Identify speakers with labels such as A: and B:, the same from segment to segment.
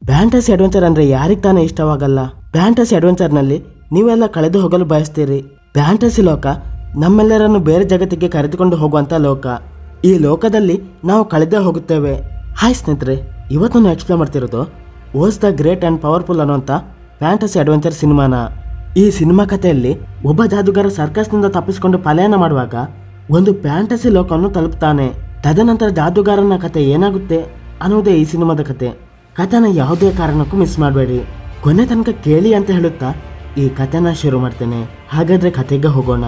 A: fantasy adventure ಅಂದ್ರೆ ಯಾರಿಗೆ ತಾನೇ ಇಷ್ಟವಾಗಲ್ಲ ಫ್ಯಾಂಟಸಿ ಅಡ್ವೆಂಚರ್ನಲ್ಲಿ ನೀವೆಲ್ಲ ಕಳೆದು ಹೋಗಲು ಬಯಸ್ತೀರಿ ಫ್ಯಾಂಟಸಿ ಲೋಕ ನಮ್ಮೆಲ್ಲರನ್ನು ಬೇರೆ ಜಗತ್ತಿಗೆ ಕರೆದುಕೊಂಡು ಹೋಗುವಂತ ಲೋಕ ಈ ಲೋಕದಲ್ಲಿ ನಾವು ಕಳೆದೇ ಹೋಗುತ್ತೇವೆ ಹಾಯ್ ಸ್ನೇಹಿತರೆ ಇವತ್ತು ನಾನು ಎಕ್ಸ್ಪ್ಲೇನ್ ಮಾಡ್ತಿರೋದು Oz the great and powerful ಅನ್ನುವಂಥ ಫ್ಯಾಂಟಸಿ ಅಡ್ವೆಂಚರ್ ಸಿನಿಮಾನ ಈ ಸಿನಿಮಾ ಕಥೆಯಲ್ಲಿ ಒಬ್ಬ ಜಾದೂಗಾರ ಸರ್ಕಸ್ನಿಂದ ತಪ್ಪಿಸಿಕೊಂಡು ಪಲಾಯನ ಮಾಡುವಾಗ ಒಂದು ಫ್ಯಾಂಟಸಿ ಲೋಕವನ್ನು ತಲುಪ್ತಾನೆ ತದನಂತರ ಜಾದೂಗಾರನ ಕತೆ ಏನಾಗುತ್ತೆ ಅನ್ನೋದೇ ಈ ಸಿನಿಮಾದ ಕತೆ ಕಥೆನ ಯಾವುದೇ ಕಾರಣಕ್ಕೂ ಮಿಸ್ ಮಾಡಬೇಡಿ ಕೊನೆ ತನಕ ಕೇಳಿ ಅಂತ ಹೇಳುತ್ತಾ ಈ ಕಥೆನ ಶುರು ಮಾಡ್ತೇನೆ ಹಾಗಾದ್ರೆ ಕತೆಗೆ ಹೋಗೋಣ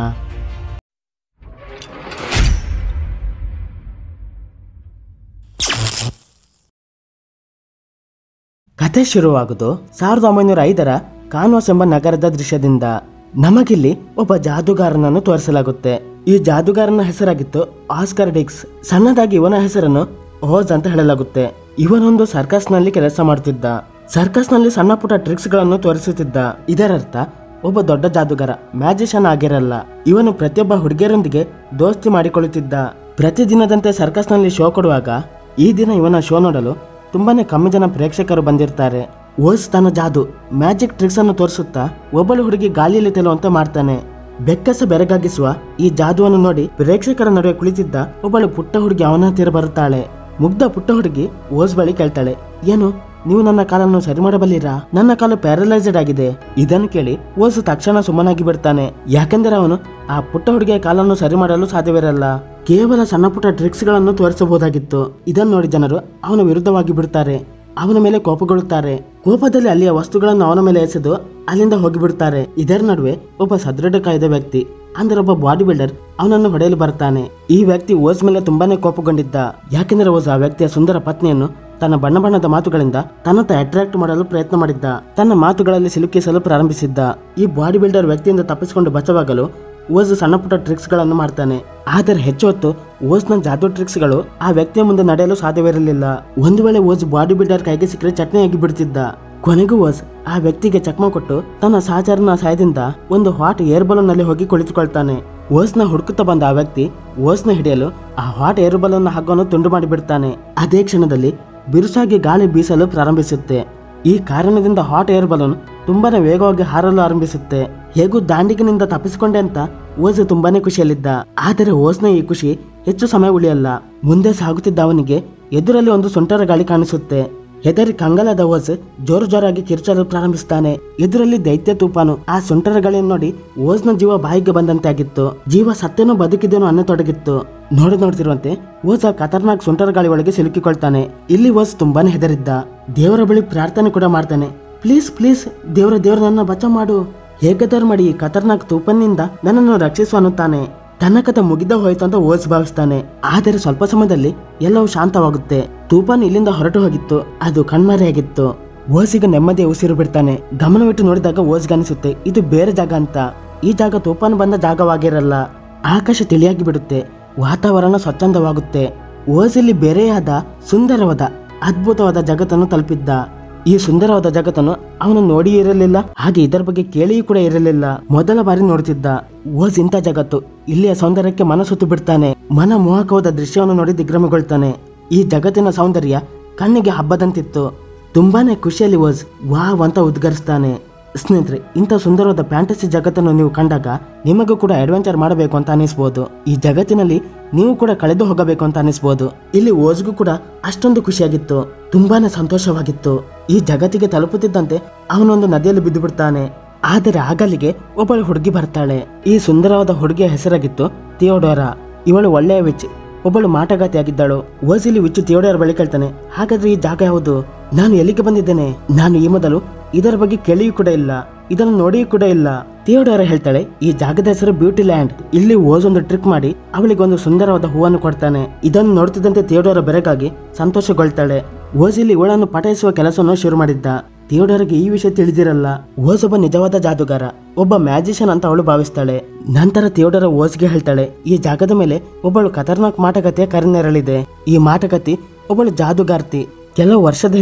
A: ಕತೆ ಶುರುವಾಗುವುದು ಸಾವಿರದ ಒಂಬೈನೂರ ಐದರ ಕಾನ್ವಾಸ್ ಎಂಬ ನಗರದ ದೃಶ್ಯದಿಂದ ನಮಗಿಲ್ಲಿ ಒಬ್ಬ ಜಾದೂಗಾರನನ್ನು ತೋರಿಸಲಾಗುತ್ತೆ ಈ ಜಾದೂಗಾರನ ಹೆಸರಾಗಿತ್ತು ಆಸ್ಕರ್ ಡಿಕ್ಸ್ ಸಣ್ಣದಾಗಿ ಇವನ ಹೆಸರನ್ನು ಓಜ್ ಅಂತ ಹೇಳಲಾಗುತ್ತೆ ಇವನೊಂದು ಸರ್ಕಸ್ನಲ್ಲಿ ಕೆಲಸ ಮಾಡುತ್ತಿದ್ದ ಸರ್ಕಸ್ನಲ್ಲಿ ಸಣ್ಣ ಪುಟ್ಟ ಟ್ರಿಕ್ಸ್ ಗಳನ್ನು ತೋರಿಸುತ್ತಿದ್ದ ಇದರರ್ಥ ಒಬ್ಬ ದೊಡ್ಡ ಜಾದೂಗಾರ ಮ್ಯಾಜಿಷಿಯನ್ ಆಗಿರಲ್ಲ ಇವನು ಪ್ರತಿಯೊಬ್ಬ ಹುಡುಗಿಯರೊಂದಿಗೆ ದೋಸ್ತಿ ಮಾಡಿಕೊಳ್ಳುತ್ತಿದ್ದ ಪ್ರತಿದಿನದಂತೆ ಸರ್ಕಸ್ನಲ್ಲಿ ಶೋ ಕೊಡುವಾಗ ಈ ದಿನ ಇವನ ಶೋ ನೋಡಲು ತುಂಬಾನೇ ಕಮ್ಮಿ ಜನ ಪ್ರೇಕ್ಷಕರು ಬಂದಿರ್ತಾರೆ ಓಸ್ ತನ್ನ ಜಾದು ಮ್ಯಾಜಿಕ್ ಟ್ರಿಕ್ಸ್ ಅನ್ನು ತೋರಿಸುತ್ತಾ ಒಬ್ಬಳು ಹುಡುಗಿ ಗಾಳಿಯಲ್ಲಿ ತೇಲುವಂತೆ ಮಾಡ್ತಾನೆ ಬೆಕ್ಕಸ ಬೆರಗಾಗಿಸುವ ಈ ಜಾದುವನ್ನು ನೋಡಿ ಪ್ರೇಕ್ಷಕರ ನಡುವೆ ಕುಳಿತಿದ್ದ ಒಬ್ಬಳು ಪುಟ್ಟ ಹುಡುಗಿ ಅವನ ಹತ್ತಿರ ಬರುತ್ತಾಳೆ ಮುಗ್ಧ ಪುಟ್ಟ ಹುಡುಗಿ ಓಸ್ ಬಳಿ ಕೇಳ್ತಾಳೆ ಏನು ನೀವು ನನ್ನ ಕಾಲನ್ನು ಸರಿ ಮಾಡಬಲ್ಲಿರಾ ನನ್ನ ಕಾಲು ಪ್ಯಾರಲೈಸ್ಡ್ ಆಗಿದೆ ಇದನ್ನು ಕೇಳಿ ಓಸ್ ತಕ್ಷಣ ಸುಮ್ಮನಾಗಿ ಬಿಡ್ತಾನೆ ಯಾಕೆಂದರೆ ಅವನು ಆ ಪುಟ್ಟ ಹುಡುಗಿಯ ಕಾಲನ್ನು ಸರಿ ಮಾಡಲು ಸಾಧ್ಯವಿರಲ್ಲ ಕೇವಲ ಸಣ್ಣ ಪುಟ್ಟ ಟ್ರಿಕ್ಸ್ ಗಳನ್ನು ತೋರಿಸಬಹುದಾಗಿತ್ತು ಇದನ್ನು ನೋಡಿ ಜನರು ಅವನ ವಿರುದ್ಧವಾಗಿ ಬಿಡುತ್ತಾರೆ ಅವನ ಮೇಲೆ ಕೋಪಗೊಳ್ಳುತ್ತಾರೆ ಕೋಪದಲ್ಲಿ ಅಲ್ಲಿಯ ವಸ್ತುಗಳನ್ನು ಅವನ ಮೇಲೆ ಎಸೆದು ಅಲ್ಲಿಂದ ಹೋಗಿಬಿಡುತ್ತಾರೆ ಇದರ ನಡುವೆ ಒಬ್ಬ ಸದೃಢ ಕಾಯ್ದ ವ್ಯಕ್ತಿ ಅಂದ್ರೆ ಒಬ್ಬ ಬಾಡಿ ಬಿಲ್ಡರ್ ಅವನನ್ನು ಹೊಡೆಯಲು ಬರ್ತಾನೆ ಈ ವ್ಯಕ್ತಿ ಓಸ್ ಮೇಲೆ ತುಂಬಾನೇ ಕೋಪಗೊಂಡಿದ್ದ ಯಾಕೆಂದರೆ ಓಸ್ ಆ ವ್ಯಕ್ತಿಯ ಸುಂದರ ಪತ್ನಿಯನ್ನು ತನ್ನ ಬಣ್ಣ ಬಣ್ಣದ ಮಾತುಗಳಿಂದ ತನ್ನತ್ತ ಅಟ್ರಾಕ್ಟ್ ಮಾಡಲು ಪ್ರಯತ್ನ ಮಾಡಿದ್ದ ತನ್ನ ಮಾತುಗಳಲ್ಲಿ ಸಿಲುಕಿಸಲು ಪ್ರಾರಂಭಿಸಿದ್ದ ಈ ಬಾಡಿ ಬಿಲ್ಡರ್ ವ್ಯಕ್ತಿಯಿಂದ ತಪ್ಪಿಸಿಕೊಂಡು ಬಚಾವಾಗಲು ಓಸ್ ಸಣ್ಣ ಪುಟ್ಟ ಟ್ರಿಕ್ಸ್ ಗಳನ್ನು ಮಾಡ್ತಾನೆ ಆದರೆ ಹೆಚ್ಚು ಹೊತ್ತು ಓಸ್ನ ಜಾದೂ ಟ್ರಿಕ್ಸ್ ಗಳು ಆ ವ್ಯಕ್ತಿಯ ಮುಂದೆ ನಡೆಯಲು ಸಾಧ್ಯವಿರಲಿಲ್ಲ ಒಂದು ವೇಳೆ ಓಸ್ ಬಾಡಿ ಬಿಲ್ಡರ್ ಕೈಗೆ ಸಿಕ್ಕರೆ ಚಟ್ನಿಯಾಗಿ ಬಿಡುತ್ತಿದ್ದ ಕೊನೆಗೂ ಓಸ್ ಆ ವ್ಯಕ್ತಿಗೆ ಚಕ್ಮ ಕೊಟ್ಟು ತನ್ನ ಸಹಚರನ ಸಹಾಯದಿಂದ ಒಂದು ಹಾಟ್ ಏರ್ ಬಲೂನ್ ನಲ್ಲಿ ಹೋಗಿ ಕುಳಿತುಕೊಳ್ತಾನೆ ಓಸ್ನ ಹುಡುಕುತ್ತಾ ಬಂದ ಆ ವ್ಯಕ್ತಿ ಓಸ್ನ ಹಿಡಿಯಲು ಆ ಹಾಟ್ ಏರ್ ಬಲೂನ್ ಹಗ್ಗವನ್ನು ತುಂಡು ಮಾಡಿಬಿಡ್ತಾನೆ ಅದೇ ಕ್ಷಣದಲ್ಲಿ ಬಿರುಸಾಗಿ ಗಾಳಿ ಬೀಸಲು ಪ್ರಾರಂಭಿಸುತ್ತೆ ಈ ಕಾರಣದಿಂದ ಹಾಟ್ ಏರ್ ಬಲೂನ್ ತುಂಬಾನೇ ವೇಗವಾಗಿ ಹಾರಲು ಆರಂಭಿಸುತ್ತೆ ಹೇಗೂ ದಾಂಡಿಗಿನಿಂದ ತಪ್ಪಿಸಿಕೊಂಡೆ ಅಂತ ಓಸ್ ತುಂಬಾನೇ ಖುಷಿಯಲ್ಲಿದ್ದ ಆದರೆ ಓಸ್ನ ಈ ಖುಷಿ ಹೆಚ್ಚು ಸಮಯ ಉಳಿಯಲ್ಲ ಮುಂದೆ ಸಾಗುತ್ತಿದ್ದ ಅವನಿಗೆ ಎದುರಲ್ಲಿ ಒಂದು ಸುಂಟರ ಗಾಳಿ ಕಾಣಿಸುತ್ತೆ ಹೆದರಿ ಕಂಗಲದ ಓಸ್ ಜೋರು ಜೋರಾಗಿ ಕಿರ್ಚಲು ಪ್ರಾರಂಭಿಸ್ತಾನೆ ಎದುರಲ್ಲಿ ದೈತ್ಯ ತೂಪಾನು ಆ ಸುಂಟರ ಗಾಳಿಯನ್ನು ನೋಡಿ ಓಸ್ನ ಜೀವ ಬಾಯಿಗೆ ಬಂದಂತೆ ಆಗಿತ್ತು ಜೀವ ಸತ್ತೇನೋ ಬದುಕಿದೇನೋ ಅನ್ನತೊಡಗಿತ್ತು ನೋಡಿ ನೋಡ್ತಿರುವಂತೆ ಓಸ್ ಆ ಖತರ್ನಾಕ್ ಸುಂಟರ ಗಾಳಿ ಒಳಗೆ ಸಿಲುಕಿಕೊಳ್ತಾನೆ ಇಲ್ಲಿ ಓಸ್ ತುಂಬಾನೇ ಹೆದರಿದ್ದ ದೇವರ ಬಳಿ ಪ್ರಾರ್ಥನೆ ಕೂಡ ಮಾಡ್ತಾನೆ ಪ್ಲೀಸ್ ಪ್ಲೀಸ್ ದೇವರ ದೇವರ ನನ್ನ ಬಚ ಮಾಡು ಹೇಗಾದರೂ ಮಾಡಿ ಈ ಖತರ್ನಾಕ್ ತೂಪನ್ನಿಂದ ನನ್ನನ್ನು ರಕ್ಷಿಸು ಅನ್ನುತ್ತಾನೆ ತನ್ನ ಕಥೆ ಮುಗಿದ ಹೋಯ್ತು ಅಂತ ಓಸ್ ಭಾವಿಸ್ತಾನೆ ಆದರೆ ಸ್ವಲ್ಪ ಸಮಯದಲ್ಲಿ ಎಲ್ಲವೂ ಶಾಂತವಾಗುತ್ತೆ ತೂಫಾನ್ ಇಲ್ಲಿಂದ ಹೊರಟು ಹೋಗಿತ್ತು ಅದು ಕಣ್ಮರೆಯಾಗಿತ್ತು ಓಸಿಗೆ ನೆಮ್ಮದಿ ಉಸಿರು ಬಿಡ್ತಾನೆ ಗಮನವಿಟ್ಟು ನೋಡಿದಾಗ ಓಸ್ಗೆ ಅನಿಸುತ್ತೆ ಇದು ಬೇರೆ ಜಾಗ ಅಂತ ಈ ಜಾಗ ತೂಫಾನ್ ಬಂದ ಜಾಗವಾಗಿರಲ್ಲ ಆಕಾಶ ತಿಳಿಯಾಗಿ ಬಿಡುತ್ತೆ ವಾತಾವರಣ ಸ್ವಚ್ಛಂದವಾಗುತ್ತೆ ಓಸಿಲಿ ಬೇರೆಯಾದ ಸುಂದರವಾದ ಅದ್ಭುತವಾದ ಜಗತ್ತನ್ನು ತಲುಪಿದ್ದ ಈ ಸುಂದರವಾದ ಜಗತ್ತನ್ನು ಅವನು ನೋಡಿ ಇರಲಿಲ್ಲ ಹಾಗೆ ಇದರ ಬಗ್ಗೆ ಕೇಳಿಯೂ ಕೂಡ ಇರಲಿಲ್ಲ ಮೊದಲ ಬಾರಿ ನೋಡುತ್ತಿದ್ದ ಓಸ್ ಇಂಥ ಜಗತ್ತು ಇಲ್ಲಿಯ ಸೌಂದರ್ಯಕ್ಕೆ ಮನಸ್ಸುತ್ತು ಬಿಡ್ತಾನೆ ಮನ ಮೋಹಕವಾದ ದೃಶ್ಯವನ್ನು ನೋಡಿ ದಿಗ್ಭ್ರಮೆಗೊಳ್ತಾನೆ ಈ ಜಗತ್ತಿನ ಸೌಂದರ್ಯ ಕಣ್ಣಿಗೆ ಹಬ್ಬದಂತಿತ್ತು ತುಂಬಾನೇ ಖುಷಿಯಲ್ಲಿ ಓಸ್ ವಾವ್ ಅಂತ ಉದ್ಗರಿಸ್ತಾನೆ ಸ್ನೇಹಿತರೆ ಇಂಥ ಸುಂದರವಾದ ಫ್ಯಾಂಟಸಿ ಜಗತ್ತನ್ನು ನೀವು ಕಂಡಾಗ ನಿಮಗೂ ಕೂಡ ಅಡ್ವೆಂಚರ್ ಮಾಡಬೇಕು ಅಂತ ಅನಿಸ್ಬೋದು ಈ ಜಗತ್ತಿನಲ್ಲಿ ನೀವು ಕೂಡ ಕಳೆದು ಹೋಗಬೇಕು ಅಂತ ಅನಿಸ್ಬೋದು ಇಲ್ಲಿ ಓಸ್ಗೂ ಕೂಡ ಅಷ್ಟೊಂದು ಖುಷಿಯಾಗಿತ್ತು ತುಂಬಾನೇ ಸಂತೋಷವಾಗಿತ್ತು ಈ ಜಗತ್ತಿಗೆ ತಲುಪುತ್ತಿದ್ದಂತೆ ಅವನೊಂದು ನದಿಯಲ್ಲಿ ಬಿದ್ದು ಬಿಡ್ತಾನೆ ಆದರೆ ಆಗಲಿಗೆ ಒಬ್ಬಳು ಹುಡುಗಿ ಬರ್ತಾಳೆ ಈ ಸುಂದರವಾದ ಹುಡುಗಿಯ ಹೆಸರಾಗಿತ್ತು ಥಿಯೋಡೋರಾ ಇವಳು ಒಳ್ಳೆಯ ವಿಚ್ ಒಬ್ಬಳು ಮಾಟಗಾತಿಯಾಗಿದ್ದಳು ಓಸಿಲಿ ವಿಚ್ಚು ಥಿಯೋಡೋರ ಬಳಿ ಕೇಳ್ತಾನೆ ಹಾಗಾದ್ರೆ ಈ ಜಾಗ ಯಾವುದು ನಾನು ಎಲ್ಲಿಗೆ ಬಂದಿದ್ದೇನೆ ನಾನು ಈ ಮೊದಲು ಇದರ ಬಗ್ಗೆ ಕೇಳಿಯೂ ಕೂಡ ಇಲ್ಲ ಇದನ್ನು ನೋಡಿಯೂ ಕೂಡ ಇಲ್ಲ ಥಿಯೋಡೋರ ಹೇಳ್ತಾಳೆ ಈ ಜಾಗದ ಹೆಸರು ಬ್ಯೂಟಿ ಲ್ಯಾಂಡ್ ಇಲ್ಲಿ ಓಸ್ ಒಂದು ಟ್ರಿಕ್ ಮಾಡಿ ಅವಳಿಗೆ ಒಂದು ಸುಂದರವಾದ ಹೂವನ್ನು ಕೊಡ್ತಾನೆ ಇದನ್ನು ನೋಡ್ತಿದ್ದಂತೆ ಥಿಯೋಡೋರ ಬೆರಗಾಗಿ ಸಂತೋಷಗೊಳ್ತಾಳೆ ಓಸ್ ಇಲ್ಲಿ ಇವಳನ್ನು ಪಟಾಯಿಸುವ ಕೆಲಸವನ್ನು ಶುರು ಮಾಡಿದ್ದ ಥಿಯೋಡೋರ್ಗೆ ಈ ವಿಷಯ ತಿಳಿದಿರಲ್ಲ ಓಸ್ ಒಬ್ಬ ನಿಜವಾದ ಜಾದೂಗಾರ ಒಬ್ಬ ಮ್ಯಾಜಿಷಿಯನ್ ಅಂತ ಅವಳು ಭಾವಿಸ್ತಾಳೆ ನಂತರ ಥಿಯೋಡೋರ ಓಸ್ಗೆ ಹೇಳ್ತಾಳೆ ಈ ಜಾಗದ ಮೇಲೆ ಒಬ್ಬಳು ಖತರ್ನಾಕ್ ಮಾಟಗಾತಿಯ ಕರೆನೆರಳಿದೆ ಈ ಮಾಟಗಾತಿ ಒಬ್ಬಳು ಜಾದೂಗಾರ್ತಿ ಕೆಲವು ವರ್ಷದ ಹಿಂದೆ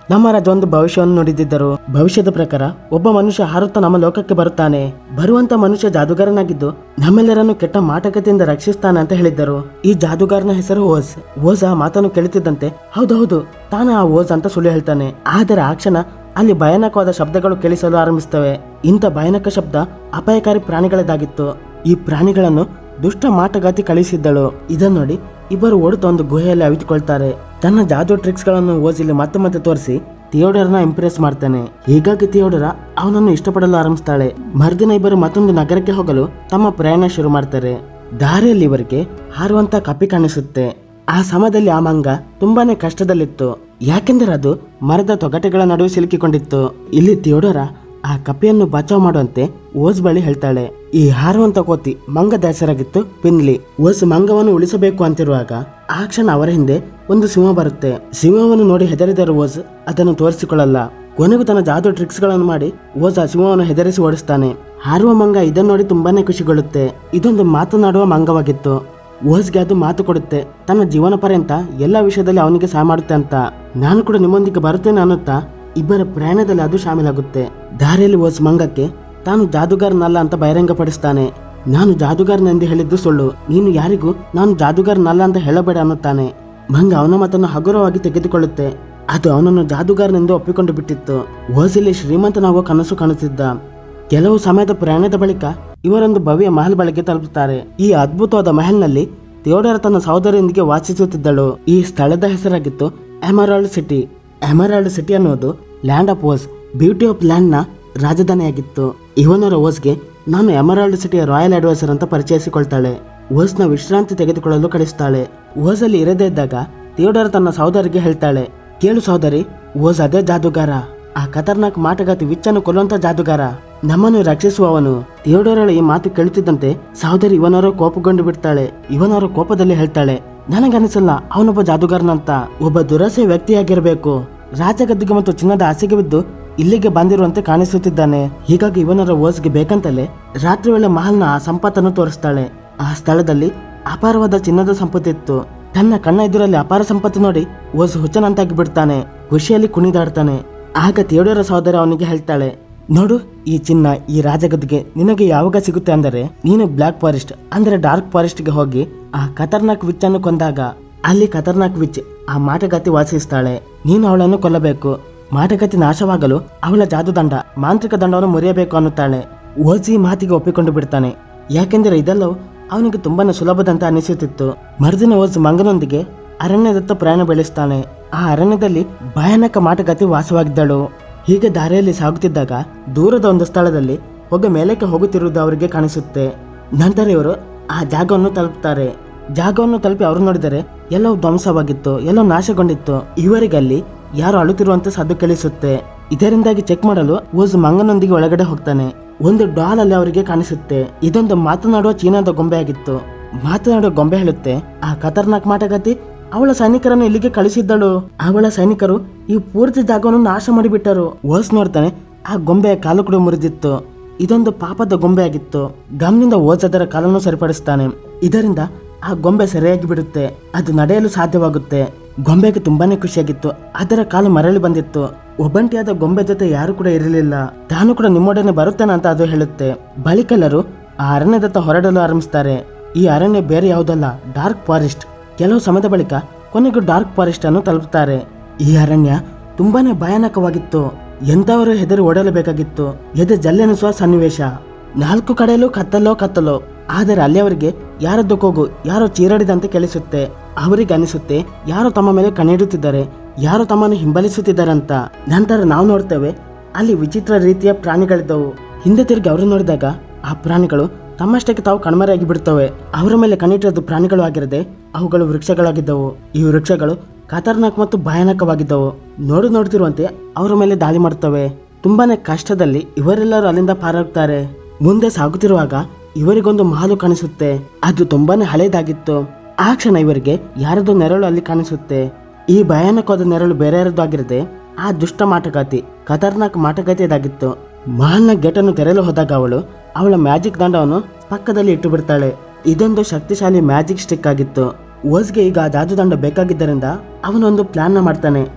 A: ನಮ್ಮ ರಾಜ ಒಂದು ಭವಿಷ್ಯವನ್ನು ನುಡಿದಿದ್ದರು ಭವಿಷ್ಯದ ಪ್ರಕಾರ ಒಬ್ಬ ಮನುಷ್ಯ ಹಾರುತ್ತಾ ನಮ್ಮ ಲೋಕಕ್ಕೆ ಬರುತ್ತಾನೆ ಬರುವಂತ ಮನುಷ್ಯ ಜಾದುಗಾರನಾಗಿದ್ದು ನಮ್ಮೆಲ್ಲರನ್ನು ಕೆಟ್ಟ ಮಾಟಕತೆಯಿಂದ ರಕ್ಷಿಸ್ತಾನೆ ಅಂತ ಹೇಳಿದ್ದರು ಈ ಜಾದುಗಾರನ ಹೆಸರು ಓಸ್ ಓಸ್ ಆ ಮಾತನ್ನು ಕೇಳುತ್ತಿದ್ದಂತೆ ಹೌದೌದು ತಾನೇ ಆ ಓಸ್ ಅಂತ ಸುಳ್ಳು ಹೇಳ್ತಾನೆ ಆದರೆ ಆ ಕ್ಷಣ ಅಲ್ಲಿ ಭಯಾನಕವಾದ ಶಬ್ದಗಳು ಕೇಳಿಸಲು ಆರಂಭಿಸ್ತವೆ ಇಂಥ ಭಯಾನಕ ಶಬ್ದ ಅಪಾಯಕಾರಿ ಪ್ರಾಣಿಗಳದಾಗಿತ್ತು ಈ ಪ್ರಾಣಿಗಳನ್ನು ದುಷ್ಟ ಮಾಟಗಾತಿ ಕಳಿಸಿದ್ದಳು ಇದನ್ನು ನೋಡಿ ಇಬ್ಬರು ಓಡುತ್ತಾ ಒಂದು ಗುಹೆಯಲ್ಲಿ ಅವಿತುಕೊಳ್ತಾರೆ ತನ್ನ ಜಾದು ಟ್ರಿಕ್ಸ್ ಗಳನ್ನು ಓಸಿಲಿ ಮತ್ತೆ ಮತ್ತೆ ತೋರಿಸಿ ಥಿಯೋಡರ್ನ ಇಂಪ್ರೆಸ್ ಮಾಡ್ತಾನೆ ಹೀಗಾಗಿ ಥಿಯೋಡರ ಅವನನ್ನು ಇಷ್ಟಪಡಲು ಆರಂಭಿಸ್ತಾಳೆ ಮರುದಿನ ಇಬ್ಬರು ಮತ್ತೊಂದು ನಗರಕ್ಕೆ ಹೋಗಲು ತಮ್ಮ ಪ್ರಯಾಣ ಶುರು ಮಾಡ್ತಾರೆ ದಾರಿಯಲ್ಲಿ ಇವರಿಗೆ ಹಾರುವಂತ ಕಪ್ಪಿ ಕಾಣಿಸುತ್ತೆ ಆ ಸಮಯದಲ್ಲಿ ಆ ಮಂಗ ತುಂಬಾನೇ ಕಷ್ಟದಲ್ಲಿತ್ತು ಯಾಕೆಂದರೆ ಅದು ಮರದ ತೊಗಟೆಗಳ ನಡುವೆ ಸಿಲುಕಿಕೊಂಡಿತ್ತು ಇಲ್ಲಿ ಥಿಯೋಡರ ಆ ಕಪ್ಪೆಯನ್ನು ಬಚಾವ್ ಮಾಡುವಂತೆ ಓಸ್ ಬಳಿ ಹೇಳ್ತಾಳೆ ಈ ಹಾರುವಂತ ಕೋತಿ ಮಂಗದ ಹೆಸರಾಗಿತ್ತು ಪಿನ್ಲಿ ಓಸ್ ಮಂಗವನ್ನು ಉಳಿಸಬೇಕು ಅಂತಿರುವಾಗ ಆ ಕ್ಷಣ ಅವರ ಹಿಂದೆ ಒಂದು ಸಿಂಹ ಬರುತ್ತೆ ಸಿಂಹವನ್ನು ನೋಡಿ ಹೆದರಿದರು ಓಸ್ ಅದನ್ನು ತೋರಿಸಿಕೊಳ್ಳಲ್ಲ ಕೊನೆಗೂ ತನ್ನ ಜಾದು ಟ್ರಿಕ್ಸ್ ಗಳನ್ನು ಮಾಡಿ ಓಸ್ ಆ ಸಿಂಹವನ್ನು ಹೆದರಿಸಿ ಓಡಿಸ್ತಾನೆ ಹಾರುವ ಮಂಗ ಇದನ್ನು ನೋಡಿ ತುಂಬಾನೇ ಖುಷಿಗೊಳ್ಳುತ್ತೆ ಇದೊಂದು ಮಾತನಾಡುವ ಮಂಗವಾಗಿತ್ತು ಓಸ್ಗೆ ಅದು ಮಾತು ಕೊಡುತ್ತೆ ತನ್ನ ಜೀವನ ಪರ್ಯಂತ ಎಲ್ಲ ವಿಷಯದಲ್ಲಿ ಅವನಿಗೆ ಸಹಾಯ ಮಾಡುತ್ತೆ ಅಂತ ನಾನು ಕೂಡ ನಿಮ್ಮೊಂದಿಗೆ ಬರುತ್ತೇನೆ ಅನ್ನುತ್ತಾ ಇಬ್ಬರ ಪ್ರಯಾಣದಲ್ಲಿ ಅದು ಶಾಮೀಲಾಗುತ್ತೆ ದಾರಿಯಲ್ಲಿ ಓಸ್ ಮಂಗಕ್ಕೆ ತಾನು ಜಾದುಗಾರನಲ್ಲ ಅಂತ ಬಹಿರಂಗಪಡಿಸ್ತಾನೆ ನಾನು ಜಾದುಗಾರನೆಂದು ಹೇಳಿದ್ದು ಸುಳ್ಳು ನೀನು ಯಾರಿಗೂ ನಾನು ಜಾದುಗಾರನಲ್ಲ ಅಂತ ಹೇಳಬೇಡ ಅನ್ನುತ್ತಾನೆ ಮಂಗ ಅವನ ಮಾತನ್ನು ಹಗುರವಾಗಿ ತೆಗೆದುಕೊಳ್ಳುತ್ತೆ ಅದು ಅವನನ್ನು ಜಾದುಗಾರನೆಂದು ಒಪ್ಪಿಕೊಂಡು ಬಿಟ್ಟಿತ್ತು ಓಸಿಲಿ ಶ್ರೀಮಂತನಾಗುವ ಕನಸು ಕಾಣುತ್ತಿದ್ದ ಕೆಲವು ಸಮಯದ ಪ್ರಯಾಣದ ಬಳಿಕ ಇವರೊಂದು ಭವ್ಯ ಮಹಲ್ ಬಳಿಗೆ ತಲುಪುತ್ತಾರೆ ಈ ಅದ್ಭುತವಾದ ಮಹಲ್ನಲ್ಲಿ ಥಿಯೋಡರ್ ತನ್ನ ಸಹೋದರಿಯೊಂದಿಗೆ ವಾಸಿಸುತ್ತಿದ್ದಳು ಈ ಸ್ಥಳದ ಹೆಸರಾಗಿತ್ತು ಎಮರಾಲ್ಡ್ ಸಿಟಿ ಎಮರಾಲ್ಡ್ ಸಿಟಿ ಅನ್ನೋದು land of Oz beauty of land ನ ರಾಜಧಾನಿಯಾಗಿತ್ತು ಇವನರ ಓಸ್ಗೆ ನಾನು ಎಮರಾಲ್ಡ್ ಸಿಟಿಯ ರಾಯಲ್ ಅಡ್ವೈಸರ್ ಅಂತ ಪರಿಚಯಿಸಿಕೊಳ್ತಾಳೆ ಓಸ್ನ ವಿಶ್ರಾಂತಿ ತೆಗೆದುಕೊಳ್ಳಲು ಕಳಿಸ್ತಾಳೆ ಓಸಲ್ಲಿ ಇರದೇ ಇದ್ದಾಗ ಥಿಯೋಡರ್ ತನ್ನ ಸಹೋದರಿಗೆ ಹೇಳ್ತಾಳೆ ಕೇಳು ಸಹೋದರಿ ಓಸ್ ಅದೇ ಜಾದುಗಾರ ಆ ಖತರ್ನಾಕ್ ಮಾಟಗಾತಿ ವಿಚ್ಚನ್ನು ಕೊಲ್ಲುವಂತ ಜಾದುಗಾರ ನಮ್ಮನ್ನು ರಕ್ಷಿಸುವವನು ಥಿಯೋಡೋರಳು ಈ ಮಾತು ಕೇಳುತ್ತಿದ್ದಂತೆ ಸಹೋದರಿ ಇವನವರು ಕೋಪಗೊಂಡು ಬಿಡ್ತಾಳೆ ಇವನವರು ಕೋಪದಲ್ಲಿ ಹೇಳ್ತಾಳೆ ನನಗನಿಸಲ್ಲ ಅವನೊಬ್ಬ ಜಾದುಗಾರನಂತ ಒಬ್ಬ ದುರಸೆ ವ್ಯಕ್ತಿಯಾಗಿರಬೇಕು ರಾಜಗದ್ದಿಗೆ ಮತ್ತು ಚಿನ್ನದ ಆಸೆಗೆ ಬಿದ್ದು ಇಲ್ಲಿಗೆ ಬಂದಿರುವಂತೆ ಕಾಣಿಸುತ್ತಿದ್ದಾನೆ ಹೀಗಾಗಿ ಇವನರ ಓಸ್ಗೆ ಬೇಕಂತಲೇ ರಾತ್ರಿ ವೇಳೆ ಮಹಲ್ನ ಆ ಸಂಪತ್ತನ್ನು ತೋರಿಸ್ತಾಳೆ ಆ ಸ್ಥಳದಲ್ಲಿ ಅಪಾರವಾದ ಚಿನ್ನದ ಸಂಪತ್ತಿತ್ತು ತನ್ನ ಕಣ್ಣ ಎದುರಲ್ಲಿ ಅಪಾರ ಸಂಪತ್ತು ನೋಡಿ ಓಸ್ ಹುಚ್ಚನಂತಾಗಿ ಬಿಡ್ತಾನೆ ಖುಷಿಯಲ್ಲಿ ಕುಣಿದಾಡ್ತಾನೆ ಆಗ ಥಿಯೋಡೋರ ಸಹೋದರ ಅವನಿಗೆ ಹೇಳ್ತಾಳೆ ನೋಡು ಈ ಚಿನ್ನ ಈ ರಾಜಗದ್ದಿಗೆ ನಿನಗೆ ಯಾವಾಗ ಸಿಗುತ್ತೆ ಅಂದರೆ ನೀನು ಬ್ಲಾಕ್ ಫಾರೆಸ್ಟ್ ಅಂದ್ರೆ ಡಾರ್ಕ್ ಫಾರೆಸ್ಟ್ ಗೆ ಹೋಗಿ ಆ ಖತರ್ನಾಕ್ ವಿಚ್ ಅನ್ನು ಕೊಂದಾಗ ಅಲ್ಲಿ ಖತರ್ನಾಕ್ ವಿಚ್ ಆ ಮಾಟಗಾತಿ ವಾಸಿಸ್ತಾಳೆ ನೀನು ಅವಳನ್ನು ಕೊಲ್ಲಬೇಕು ಮಾಟಗಾತಿ ನಾಶವಾಗಲು ಅವಳ ಜಾದುದಂಡ ಮಾಂತ್ರಿಕ ದಂಡವನ್ನು ಮುರಿಯಬೇಕು ಅನ್ನುತ್ತಾಳೆ ಓಸಿ ಮಾತಿಗೆ ಒಪ್ಪಿಕೊಂಡು ಬಿಡ್ತಾನೆ ಯಾಕೆಂದರೆ ಇದೆಲ್ಲವೂ ಅವನಿಗೆ ತುಂಬಾನೇ ಸುಲಭದಂತ ಅನಿಸುತ್ತಿತ್ತು ಮರುದಿನ ಓಸ್ ಮಂಗನೊಂದಿಗೆ ಅರಣ್ಯದತ್ತ ಪ್ರಯಾಣ ಬೆಳೆಸ್ತಾನೆ ಆ ಅರಣ್ಯದಲ್ಲಿ ಭಯಾನಕ ಮಾಟಗಾತಿ ವಾಸವಾಗಿದ್ದಳು ಹೀಗೆ ದಾರಿಯಲ್ಲಿ ಸಾಗುತ್ತಿದ್ದಾಗ ದೂರದ ಒಂದು ಸ್ಥಳದಲ್ಲಿ ಹೊಗೆ ಮೇಲಕ್ಕೆ ಹೋಗುತ್ತಿರುವುದು ಅವರಿಗೆ ಕಾಣಿಸುತ್ತೆ ನಂತರ ಇವರು ಆ ಜಾಗವನ್ನು ತಲುಪುತ್ತಾರೆ ಜಾಗವನ್ನು ತಲುಪಿ ಅವರು ನೋಡಿದರೆ ಎಲ್ಲವೂ ಧ್ವಂಸವಾಗಿತ್ತು ಎಲ್ಲವೂ ನಾಶಗೊಂಡಿತ್ತು ಇವರಿಗಲ್ಲಿ ಯಾರು ಅಳುತ್ತಿರುವಂತೆ ಸದ್ದು ಕೇಳಿಸುತ್ತೆ ಇದರಿಂದಾಗಿ ಚೆಕ್ ಮಾಡಲು ಓಸ್ ಮಂಗನೊಂದಿಗೆ ಒಳಗಡೆ ಹೋಗ್ತಾನೆ ಒಂದು ಡಾಲ್ ಅಲ್ಲಿ ಅವರಿಗೆ ಕಾಣಿಸುತ್ತೆ ಇದೊಂದು ಮಾತನಾಡುವ ಚೀನಾದ ಗೊಂಬೆಯಾಗಿತ್ತು ಮಾತನಾಡುವ ಗೊಂಬೆ ಹೇಳುತ್ತೆ ಆ ಖತರ್ನಾಕ್ ಮಾಟಗಾತಿ ಅವಳ ಸೈನಿಕರನ್ನು ಇಲ್ಲಿಗೆ ಕಳಿಸಿದ್ದಳು ಅವಳ ಸೈನಿಕರು ಈ ಪೂರ್ತಿ ಜಾಗವನ್ನು ನಾಶ ಮಾಡಿಬಿಟ್ಟರು ಓಸ್ ನೋಡ್ತಾನೆ ಆ ಗೊಂಬೆಯ ಕಾಲು ಕೂಡ ಮುರಿದಿತ್ತು ಇದೊಂದು ಪಾಪದ ಗೊಂಬೆಯಾಗಿತ್ತು ಗಮ್ನಿಂದ ಓಸ್ ಅದರ ಕಾಲನ್ನು ಸರಿಪಡಿಸ್ತಾನೆ ಇದರಿಂದ ಆ ಗೊಂಬೆ ಸರಿಯಾಗಿ ಬಿಡುತ್ತೆ ಅದು ನಡೆಯಲು ಸಾಧ್ಯವಾಗುತ್ತೆ ಗೊಂಬೆಗೆ ತುಂಬಾನೇ ಖುಷಿಯಾಗಿತ್ತು ಅದರ ಕಾಲು ಮರಳಿ ಬಂದಿತ್ತು ಒಬ್ಬಂಟಿಯಾದ ಗೊಂಬೆ ಜೊತೆ ಯಾರು ಕೂಡ ಇರಲಿಲ್ಲ ತಾನು ಕೂಡ ನಿಮ್ಮೊಡನೆ ಬರುತ್ತೇನೆ ಅಂತ ಅದು ಹೇಳುತ್ತೆ ಬಳಿಕೆಲ್ಲರೂ ಆ ಅರಣ್ಯದತ್ತ ಹೊರಡಲು ಆರಂಭಿಸ್ತಾರೆ ಈ ಅರಣ್ಯ ಬೇರೆ ಯಾವುದಲ್ಲ ಡಾರ್ಕ್ ಫಾರೆಸ್ಟ್ ಕೆಲವು ಸಮಯದ ಬಳಿಕ ಕೊನೆಗೂ ಡಾರ್ಕ್ ಫಾರೆಸ್ಟ್ ಅನ್ನು ತಲುಪುತ್ತಾರೆ ಈ ಅರಣ್ಯ ತುಂಬಾನೇ ಭಯಾನಕವಾಗಿತ್ತು ಎಂತವರು ಹೆದರಿ ಓಡಲೇಬೇಕಾಗಿತ್ತು ಎದೆ ಜಲ್ಲೆನಿಸುವ ಸನ್ನಿವೇಶ ನಾಲ್ಕು ಕಡೆಯಲ್ಲೂ ಕತ್ತಲೋ ಕತ್ತಲೋ ಆದರೆ ಅಲ್ಲಿ ಅವರಿಗೆ ಯಾರದ್ದು ಕೂಗು ಯಾರೋ ಚೀರಾಡಿದಂತೆ ಕೇಳಿಸುತ್ತೆ ಅವರಿಗೆ ಅನಿಸುತ್ತೆ ಯಾರೋ ತಮ್ಮ ಮೇಲೆ ಕಣ್ಣಿಡುತ್ತಿದ್ದಾರೆ ಯಾರೋ ತಮ್ಮನ್ನು ಹಿಂಬಲಿಸುತ್ತಿದ್ದಾರೆ ಅಂತ ನಂತರ ನಾವು ನೋಡ್ತೇವೆ ಅಲ್ಲಿ ವಿಚಿತ್ರ ರೀತಿಯ ಪ್ರಾಣಿಗಳಿದ್ದವು ಹಿಂದೆ ತಿರುಗಿ ಅವರು ನೋಡಿದಾಗ ಆ ಪ್ರಾಣಿಗಳು ತಮ್ಮಷ್ಟಕ್ಕೆ ತಾವು ಕಣ್ಮರೆಯಾಗಿ ಬಿಡ್ತವೆ ಅವರ ಮೇಲೆ ಕಣ್ಣಿಟ್ಟಿರೋದು ಪ್ರಾಣಿಗಳು ಆಗಿರದೆ ಅವುಗಳು ವೃಕ್ಷಗಳಾಗಿದ್ದವು ಈ ವೃಕ್ಷಗಳು ಖತರ್ನಾಕ್ ಮತ್ತು ಭಯಾನಕವಾಗಿದ್ದವು ನೋಡು ನೋಡ್ತಿರುವಂತೆ ಅವರ ಮೇಲೆ ದಾಳಿ ಮಾಡುತ್ತವೆ ತುಂಬಾನೇ ಕಷ್ಟದಲ್ಲಿ ಇವರೆಲ್ಲರೂ ಅಲ್ಲಿಂದ ಪಾರಾಗ್ತಾರೆ ಮುಂದೆ ಸಾಗುತ್ತಿರುವಾಗ ಇವರಿಗೊಂದು ಮಹಲು ಕಾಣಿಸುತ್ತೆ ಅದು ತುಂಬಾನೇ ಹಳೇದಾಗಿತ್ತು ಆ ಕ್ಷಣ ಇವರಿಗೆ ಯಾರದೋ ನೆರಳು ಅಲ್ಲಿ ಕಾಣಿಸುತ್ತೆ ಈ ಭಯಾನಕವಾದ ನೆರಳು ಬೇರೆ ಯಾರದ್ದು ಆಗಿರದೆ ಆ ದುಷ್ಟ ಮಾಟಗಾತಿ ಖತರ್ನಾಕ್ ಮಾಟಗಾತಿಯದಾಗಿತ್ತು ಮಹಲ್ನ ಗೇಟನ್ನು ತೆರೆಯಲು ಹೋದಾಗ ಅವಳು ಅವಳ ಮ್ಯಾಜಿಕ್ ದಂಡವನ್ನು ಪಕ್ಕದಲ್ಲಿ ಇಟ್ಟು ಬಿಡ್ತಾಳೆ ಇದೊಂದು ಶಕ್ತಿಶಾಲಿ ಮ್ಯಾಜಿಕ್ ಸ್ಟಿಕ್ ಆಗಿತ್ತು ಓಸ್ಗೆ ಈಗ ಆ ಜಾದು ದಂಡ ಬೇಕಾಗಿದ್ದರಿಂದ ಅವನೊಂದು ಪ್ಲಾನ್ ನ ಮಾಡ್ತಾನೆ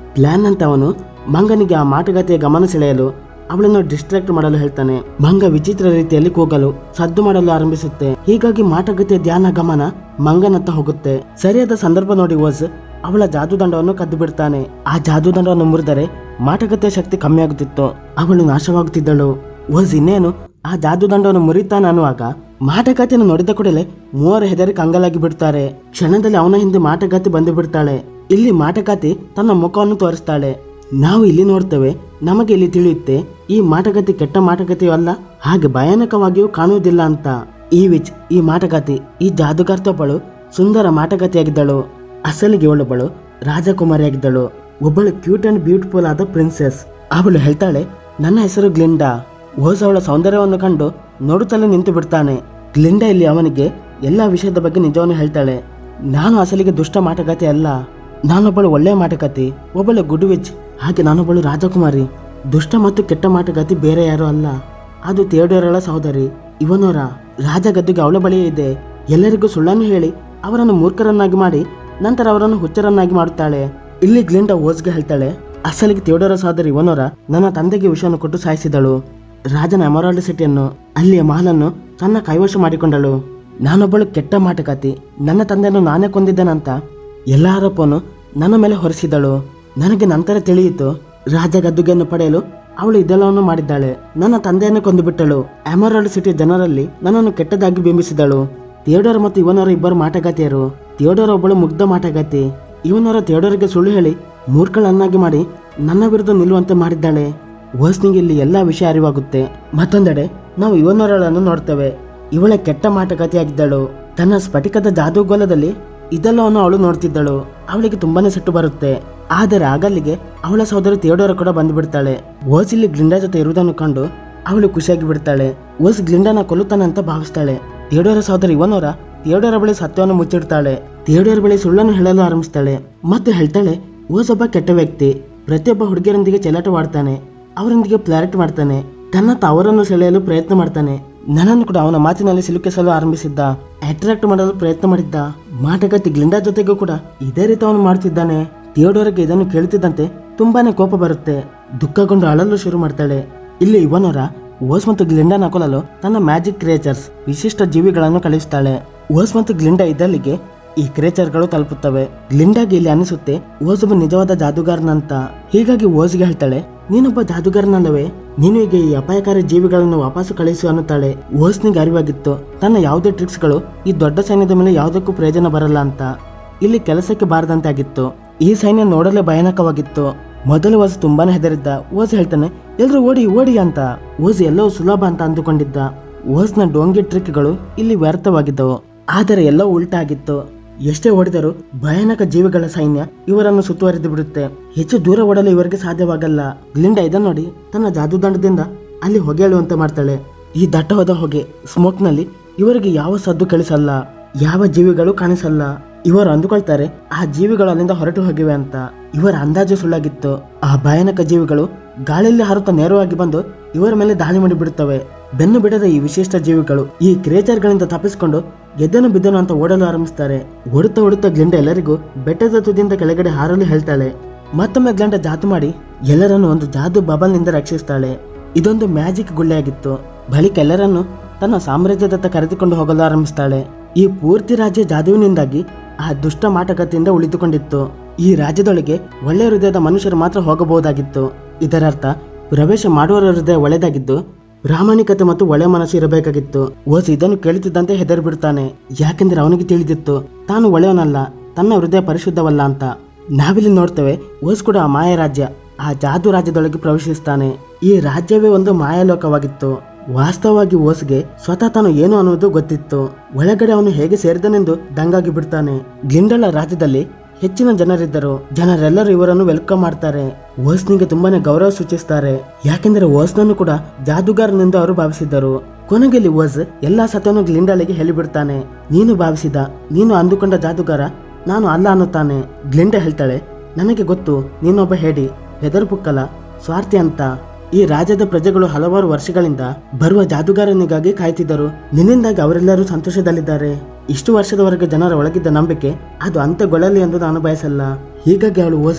A: ಪ್ಲಾನ್ ಅಂತ ಅವನು ಮಂಗನಿಗೆ ಆ ಮಾಟುಗಾತಿಯ ಗಮನ ಸೆಳೆಯಲು ಅವಳನ್ನು ಡಿಸ್ಟ್ರಾಕ್ಟ್ ಮಾಡಲು ಹೇಳ್ತಾನೆ ಮಂಗ ವಿಚಿತ್ರ ರೀತಿಯಲ್ಲಿ ಕೂಗಲು ಸದ್ದು ಮಾಡಲು ಆರಂಭಿಸುತ್ತೆ ಹೀಗಾಗಿ ಮಾಟುಗಾತಿಯ ಧ್ಯಾನ ಗಮನ ಮಂಗನತ್ತ ಹೋಗುತ್ತೆ ಸರಿಯಾದ ಸಂದರ್ಭ ನೋಡಿ ಓಸ್ ಅವಳ ಜಾದುದಂಡವನ್ನು ಕದ್ದು ಬಿಡ್ತಾನೆ ಆ ಜಾದುದಂಡವನ್ನು ಮುರಿದರೆ ಮಾಟುಗಾತಿಯ ಶಕ್ತಿ ಕಮ್ಮಿ ಆಗುತ್ತಿತ್ತು ಅವಳು ನಾಶವಾಗುತ್ತಿದ್ದಳು ಓಸ್ ಇನ್ನೇನು ಆ ಜಾದುದಂಡವನ್ನು ಮುರಿತಾನೆ ಅನ್ನುವಾಗ ಮಾಟಗಾತಿಯನ್ನು ನೋಡಿದ ಕೂಡಲೇ ಮೂವರು ಹೆದರಿ ಕಂಗಲಾಗಿ ಬಿಡ್ತಾರೆ ಕ್ಷಣದಲ್ಲಿ ಅವನ ಹಿಂದೆ ಮಾಟಗಾತಿ ಬಂದು ಬಿಡ್ತಾಳೆ ಇಲ್ಲಿ ಮಾಟಗಾತಿ ತನ್ನ ಮುಖವನ್ನು ತೋರಿಸ್ತಾಳೆ ನಾವು ಇಲ್ಲಿ ನೋಡ್ತೇವೆ ನಮಗೆ ಇಲ್ಲಿ ತಿಳಿಯುತ್ತೆ ಈ ಮಾಟಗಾತಿ ಕೆಟ್ಟ ಮಾಟಗಾತಿಯೂ ಅಲ್ಲ ಹಾಗೆ ಭಯಾನಕವಾಗಿಯೂ ಕಾಣುವುದಿಲ್ಲ ಅಂತ ಈ ವಿಚ್ ಈ ಮಾಟಗಾತಿ ಈ ಜಾದುಗಾರ್ತೊಬ್ಬಳು ಸುಂದರ ಮಾಟಗಾತಿಯಾಗಿದ್ದಳು ಅಸಲಿಗೆ ಇವಳೊಬ್ಬಳು ರಾಜಕುಮಾರಿಯಾಗಿದ್ದಳು ಒಬ್ಬಳು ಕ್ಯೂಟ್ ಅಂಡ್ ಬ್ಯೂಟಿಫುಲ್ ಆದ ಪ್ರಿನ್ಸೆಸ್ ಅವಳು ಹೇಳ್ತಾಳೆ ನನ್ನ ಹೆಸರು ಗ್ಲಿಂಡಾ ಓಸ್ ಅವಳ ಸೌಂದರ್ಯವನ್ನು ಕಂಡು ನೋಡುತ್ತಲೇ ನಿಂತು ಬಿಡ್ತಾನೆ ಗ್ಲಿಂಡಾ ಇಲ್ಲಿ ಅವನಿಗೆ ಎಲ್ಲ ವಿಷಯದ ಬಗ್ಗೆ ನಿಜವನ್ನು ಹೇಳ್ತಾಳೆ ನಾನು ಅಸಲಿಗೆ ದುಷ್ಟ ಮಾಟಗಾತಿ ಅಲ್ಲ ನಾನೊಬ್ಬಳು ಒಳ್ಳೆಯ ಮಾಟಗಾತಿ ಒಬ್ಬಳು ಗುಡ್ ವಿಚ್ ಹಾಗೆ ನಾನೊಬ್ಬಳು ರಾಜಕುಮಾರಿ ದುಷ್ಟ ಮತ್ತು ಕೆಟ್ಟ ಮಾಟಗಾತಿ ಬೇರೆ ಯಾರೂ ಅಲ್ಲ ಅದು ಥಿಯೋಡೋರಳ ಸಹೋದರಿ ಇವನೋರ ರಾಜ ಗದ್ದುಗೆ ಅವಳ ಬಳಿಯೇ ಇದೆ ಎಲ್ಲರಿಗೂ ಸುಳ್ಳನ್ನು ಹೇಳಿ ಅವರನ್ನು ಮೂರ್ಖರನ್ನಾಗಿ ಮಾಡಿ ನಂತರ ಅವರನ್ನು ಹುಚ್ಚರನ್ನಾಗಿ ಮಾಡುತ್ತಾಳೆ ಇಲ್ಲಿ ಗ್ಲಿಂಡ ಓಸ್ಗೆ ಹೇಳ್ತಾಳೆ ಅಸಲಿಗೆ ಥಿಯೋಡೋರ ಸಹೋದರಿ ಇವನೋರ ನನ್ನ ತಂದೆಗೆ ವಿಷವನ್ನು ಕೊಟ್ಟು ಸಾಯಿಸಿದಳು ರಾಜನ ಎಮರಾಲ್ಡ್ ಸಿಟಿಯನ್ನು ಅಲ್ಲಿಯ ಮಹಲನ್ನು ತನ್ನ ಕೈವಶ ಮಾಡಿಕೊಂಡಳು ನಾನೊಬ್ಬಳು ಕೆಟ್ಟ ಮಾಟಗಾತಿ ನನ್ನ ತಂದೆಯನ್ನು ನಾನೇ ಕೊಂದಿದ್ದೇನಂತ ಎಲ್ಲ ಆರೋಪವನ್ನು ನನ್ನ ಮೇಲೆ ಹೊರಿಸಿದಳು ನನಗೆ ನಂತರ ತಿಳಿಯಿತು ರಾಜ ಗದ್ದುಗೆಯನ್ನು ಪಡೆಯಲು ಅವಳು ಇದೆಲ್ಲವನ್ನು ಮಾಡಿದ್ದಾಳೆ ನನ್ನ ತಂದೆಯನ್ನು ಕೊಂದುಬಿಟ್ಟಳು ಎಮರಾಲ್ಡ್ ಸಿಟಿ ಜನರಲ್ಲಿ ನನ್ನನ್ನು ಕೆಟ್ಟದಾಗಿ ಬಿಂಬಿಸಿದಳು ಥಿಯೋಡೋರ್ ಮತ್ತು ಇವನವರ ಇಬ್ಬರು ಮಾಟಗಾತಿಯರು ಥಿಯೋಡೋರ್ ಒಬ್ಬಳು ಮುಗ್ಧ ಮಾಟಗಾತಿ ಇವನವರ ಥಿಯೋಡೋರಿಗೆ ಸುಳ್ಳು ಹೇಳಿ ಮೂರ್ಖಳನ್ನಾಗಿ ಮಾಡಿ ನನ್ನ ವಿರುದ್ಧ ನಿಲ್ಲುವಂತೆ ಮಾಡಿದ್ದಾಳೆ ಓಸ್ನಿಗೆ ಇಲ್ಲಿ ಎಲ್ಲ ವಿಷಯ ಅರಿವಾಗುತ್ತೆ ಮತ್ತೊಂದೆಡೆ ನಾವು ಇವನವರಳನ್ನು ನೋಡ್ತೇವೆ ಇವಳ ಕೆಟ್ಟ ಮಾಟಗಾತಿಯಾಗಿದ್ದಳು ತನ್ನ ಸ್ಫಟಿಕದ ಜಾದೂಗೋಲದಲ್ಲಿ ಇದೆಲ್ಲವನ್ನು ಅವಳು ನೋಡ್ತಿದ್ದಳು ಅವಳಿಗೆ ತುಂಬಾನೇ ಸಿಟ್ಟು ಬರುತ್ತೆ ಆದರೆ ಆಗಲ್ಲಿಗೆ ಅವಳ ಸಹೋದರಿ ಥಿಯೋಡೋರ ಕೂಡ ಬಂದುಬಿಡ್ತಾಳೆ ಓಸ್ ಇಲ್ಲಿ ಗ್ಲಿಂಡಾ ಜೊತೆ ಇರುವುದನ್ನು ಕಂಡು ಅವಳು ಖುಷಿಯಾಗಿ ಬಿಡ್ತಾಳೆ ಓಸ್ ಗ್ಲಿಂಡಾನ ಕೊಲ್ಲುತ್ತಾನೆ ಅಂತ ಭಾವಿಸ್ತಾಳೆ ಥಿಯೋಡೋರ ಸಹೋದರಿ ಇವನೋರ ಥಿಯೋಡೋರ ಬಳಿ ಸತ್ಯವನ್ನು ಮುಚ್ಚಿಡ್ತಾಳೆ ಥಿಯೋಡೋರ ಬಳಿ ಸುಳ್ಳನ್ನು ಹೇಳಲು ಆರಂಭಿಸ್ತಾಳೆ ಮತ್ತೆ ಹೇಳ್ತಾಳೆ ಓಸ್ ಒಬ್ಬ ಕೆಟ್ಟ ವ್ಯಕ್ತಿ ಪ್ರತಿಯೊಬ್ಬ ಹುಡುಗಿಯರೊಂದಿಗೆ ಚೆಲ್ಲಾಟವಾಡ್ತಾನೆ ಅವರೊಂದಿಗೆ ಫ್ಲಾರೆಟ್ ಮಾಡ್ತಾನೆ ತನ್ನ ತವರನ್ನು ಸೆಳೆಯಲು ಪ್ರಯತ್ನ ಮಾಡ್ತಾನೆ ನನ್ನನ್ನು ಕೂಡ ಅವನ ಮಾತಿನಲ್ಲಿ ಸಿಲುಕಿಸಲು ಆರಂಭಿಸಿದ್ದ ಅಟ್ರಾಕ್ಟ್ ಮಾಡಲು ಪ್ರಯತ್ನ ಮಾಡಿದ್ದ ಮಾಟಗಾತಿ ಗ್ಲಿಂಡಾ ಜೊತೆಗೂ ಕೂಡ ಇದೇ ರೀತಿ ಅವನು ಮಾಡ್ತಿದ್ದಾನೆ ಥಿಯೋಡೋರಿಗೆ ಇದನ್ನು ಕೇಳುತ್ತಿದ್ದಂತೆ ತುಂಬಾನೇ ಕೋಪ ಬರುತ್ತೆ ದುಃಖಗೊಂಡು ಅಳಲು ಶುರು ಮಾಡ್ತಾಳೆ ಇಲ್ಲಿ ಇವನವರ ಓಸ್ ಮತ್ತು ಗ್ಲಿಂಡಾನ ಕೊಲ್ಲಲು ತನ್ನ ಮ್ಯಾಜಿಕ್ ಕ್ರಿಯೇಚರ್ಸ್ ವಿಶಿಷ್ಟ ಜೀವಿಗಳನ್ನು ಕಳಿಸ್ತಾಳೆ ಓಸ್ ಮತ್ತು ಗ್ಲಿಂಡಾ ಇದ್ದಲ್ಲಿಗೆ ಈ ಕ್ರೇಚರ್ಗಳು ತಲುಪುತ್ತವೆ ಗ್ಲಿಂಡಾಗೆ ಇಲ್ಲಿ ಅನಿಸುತ್ತೆ ಓಸ್ ಒಬ್ಬ ನಿಜವಾದ ಜಾದುಗಾರನಂತ ಹೀಗಾಗಿ ಓಸ್ಗೆ ಹೇಳ್ತಾಳೆ ನೀನೊಬ್ಬ ಜಾದುಗಾರನಲ್ಲವೇ ನೀನು ಈಗ ಈ ಅಪಾಯಕಾರಿ ಜೀವಿಗಳನ್ನು ವಾಪಸ್ಸು ಕಳಿಸು ಅನ್ನುತ್ತಾಳೆ ಓಸ್ನಿಗೆ ಅರಿವಾಗಿತ್ತು ತನ್ನ ಯಾವುದೇ ಟ್ರಿಕ್ಸ್ಗಳು ಈ ದೊಡ್ಡ ಸೈನ್ಯದ ಮೇಲೆ ಯಾವುದಕ್ಕೂ ಪ್ರಯೋಜನ ಬರಲ್ಲ ಅಂತ ಇಲ್ಲಿ ಕೆಲಸಕ್ಕೆ ಬಾರದಂತೆ ಆಗಿತ್ತು ಈ ಸೈನ್ಯ ನೋಡಲೇ ಭಯಾನಕವಾಗಿತ್ತು ಮೊದಲು ಓಸ್ ತುಂಬಾನೇ ಹೆದರಿದ್ದ ಓಸ್ ಹೇಳ್ತಾನೆ ಎಲ್ರು ಓಡಿ ಓಡಿ ಅಂತ ಓಸ್ ಎಲ್ಲವೂ ಸುಲಭ ಅಂತ ಅಂದುಕೊಂಡಿದ್ದ ಓಸ್ನ ಡೋಂಗಿ ಟ್ರಿಕ್ಗಳು ಇಲ್ಲಿ ವ್ಯರ್ಥವಾಗಿದ್ದವು ಆದರೆ ಎಲ್ಲೋ ಉಲ್ಟಾ ಆಗಿತ್ತು ಎಷ್ಟೇ ಓಡಿದರೂ ಭಯಾನಕ ಜೀವಿಗಳ ಸೈನ್ಯ ಇವರನ್ನು ಸುತ್ತುವರಿದು ಬಿಡುತ್ತೆ ಹೆಚ್ಚು ದೂರ ಓಡಲು ಇವರಿಗೆ ಸಾಧ್ಯವಾಗಲ್ಲ ಗ್ಲಿಂಡ ಇದನ್ನು ನೋಡಿ ತನ್ನ ಜಾದುದಂಡದಿಂದ ಅಲ್ಲಿ ಹೊಗೆ ಏಳುವಂತೆ ಮಾಡ್ತಾಳೆ ಈ ದಟ್ಟವಾದ ಹೊಗೆ ಸ್ಮೋಕ್ನಲ್ಲಿ ಇವರಿಗೆ ಯಾವ ಸದ್ದು ಕೇಳಿಸಲ್ಲ ಯಾವ ಜೀವಿಗಳು ಕಾಣಿಸಲ್ಲ ಇವರು ಅಂದುಕೊಳ್ತಾರೆ ಆ ಜೀವಿಗಳು ಅಲ್ಲಿಂದ ಹೊರಟು ಹೋಗಿವೆ ಅಂತ ಇವರ ಅಂದಾಜು ಸುಳ್ಳಾಗಿತ್ತು ಆ ಭಯಾನಕ ಜೀವಿಗಳು ಗಾಳಿಯಲ್ಲಿ ಹಾರುತ್ತಾ ನೇರವಾಗಿ ಬಂದು ಇವರ ಮೇಲೆ ದಾಳಿ ಮಾಡಿಬಿಡುತ್ತವೆ ಬೆನ್ನು ಬಿಡದ ಈ ವಿಶಿಷ್ಟ ಜೀವಿಗಳು ಈ ಕ್ರೇಚರ್ಗಳಿಂದ ತಪ್ಪಿಸಿಕೊಂಡು ಗೆದ್ದನು ಬಿದ್ದನು ಅಂತ ಓಡಲು ಆರಂಭಿಸ್ತಾರೆ ಓಡುತ್ತಾ ಓಡುತ್ತಾ ಗ್ಲಿಂಡ ಎಲ್ಲರಿಗೂ ಬೆಟ್ಟದ ತುದಿಯಿಂದ ಕೆಳಗಡೆ ಹಾರಲು ಹೇಳ್ತಾಳೆ ಮತ್ತೊಮ್ಮೆ ಗ್ಲಿಂಡ ಜಾತು ಮಾಡಿ ಎಲ್ಲರನ್ನು ಒಂದು ಜಾದು ಬಬಲ್ನಿಂದ ರಕ್ಷಿಸ್ತಾಳೆ ಇದೊಂದು ಮ್ಯಾಜಿಕ್ ಗುಳ್ಳೆಯಾಗಿತ್ತು ಬಳಿಕ ಎಲ್ಲರನ್ನು ತನ್ನ ಸಾಮ್ರಾಜ್ಯದತ್ತ ಕರೆದುಕೊಂಡು ಹೋಗಲು ಆರಂಭಿಸ್ತಾಳೆ ಈ ಪೂರ್ತಿ ರಾಜ್ಯ ಜಾದುವಿನಿಂದಾಗಿ ಆ ದುಷ್ಟ ಮಾಟಗಾತಿಯಿಂದ ಉಳಿದುಕೊಂಡಿತ್ತು ಈ ರಾಜ್ಯದೊಳಗೆ ಒಳ್ಳೆಯ ಹೃದಯದ ಮನುಷ್ಯರು ಮಾತ್ರ ಹೋಗಬಹುದಾಗಿತ್ತು ಇದರರ್ಥ ಪ್ರವೇಶ ಮಾಡುವವರ ಹೃದಯ ಒಳ್ಳೆದಾಗಿದ್ದು ಪ್ರಾಮಾಣಿಕತೆ ಮತ್ತು ಒಳ್ಳೆ ಮನಸ್ಸು ಇರಬೇಕಾಗಿತ್ತು ಓಸ್ ಇದನ್ನು ಕೇಳುತ್ತಿದ್ದಂತೆ ಹೆದರಿ ಬಿಡ್ತಾನೆ ಯಾಕೆಂದ್ರೆ ಅವನಿಗೆ ತಿಳಿದಿತ್ತು ತಾನು ಒಳ್ಳೆಯವನಲ್ಲ ತನ್ನ ಹೃದಯ ಪರಿಶುದ್ಧವಲ್ಲ ಅಂತ ನಾವಿಲ್ಲಿ ನೋಡ್ತೇವೆ ಓಸ್ ಕೂಡ ಆ ಮಾಯ ರಾಜ್ಯ ಆ ಜಾದು ರಾಜ್ಯದೊಳಗೆ ಪ್ರವೇಶಿಸ್ತಾನೆ ಈ ರಾಜ್ಯವೇ ಒಂದು ಮಾಯಾಲೋಕವಾಗಿತ್ತು ವಾಸ್ತವವಾಗಿ ಓಸ್ಗೆ ಸ್ವತಃ ತಾನು ಏನು ಅನ್ನೋದು ಗೊತ್ತಿತ್ತು ಒಳಗಡೆ ಅವನು ಹೇಗೆ ಸೇರಿದನೆಂದು ದಂಗಾಗಿ ಬಿಡ್ತಾನೆ ಗ್ಲಿಂಡಳ ರಾಜ್ಯದಲ್ಲಿ ಹೆಚ್ಚಿನ ಜನರಿದ್ದರು ಜನರೆಲ್ಲರೂ ಇವರನ್ನು ವೆಲ್ಕಮ್ ಮಾಡ್ತಾರೆ ಓಸ್ನಿಗೆ ತುಂಬಾನೇ ಗೌರವ ಸೂಚಿಸ್ತಾರೆ ಯಾಕೆಂದ್ರೆ ಓಸ್ನನ್ನು ಕೂಡ ಜಾದುಗಾರನೆಂದು ಅವರು ಭಾವಿಸಿದ್ದರು ಕೊನೆಗೆಲ್ಲಿ ಓಸ್ ಎಲ್ಲಾ ಸತ್ಯವನ್ನು ಗ್ಲಿಂಡಳಿಗೆ ಹೇಳಿಬಿಡ್ತಾನೆ ನೀನು ಭಾವಿಸಿದ ನೀನು ಅಂದುಕೊಂಡ ಜಾದುಗಾರ ನಾನು ಅಲ್ಲ ಅನ್ನುತ್ತಾನೆ ಗ್ಲಿಂಡ ಹೇಳ್ತಾಳೆ ನನಗೆ ಗೊತ್ತು ನೀನೊಬ್ಬ ಹೇಡಿ ಹೆದರು ಪುಕ್ಕಲ ಸ್ವಾರ್ಥಿ ಅಂತ ಈ ರಾಜ್ಯದ ಪ್ರಜೆಗಳು ಹಲವಾರು ವರ್ಷಗಳಿಂದ ಬರುವ ಜಾದುಗಾರನಿಗಾಗಿ ಕಾಯ್ತಿದ್ದರು ನಿನ್ನಿಂದಾಗಿ ಅವರೆಲ್ಲರೂ ಸಂತೋಷದಲ್ಲಿದ್ದಾರೆ ಇಷ್ಟು ವರ್ಷದವರೆಗೆ ಜನರ ಒಳಗಿದ್ದ ನಂಬಿಕೆ ಅದು ಅಂತ್ಯಗೊಳ್ಳಲಿ ಎಂದು ನಾನು ಬಯಸಲ್ಲ ಹೀಗಾಗಿ ಅವಳು ಓಸ್ಗೆ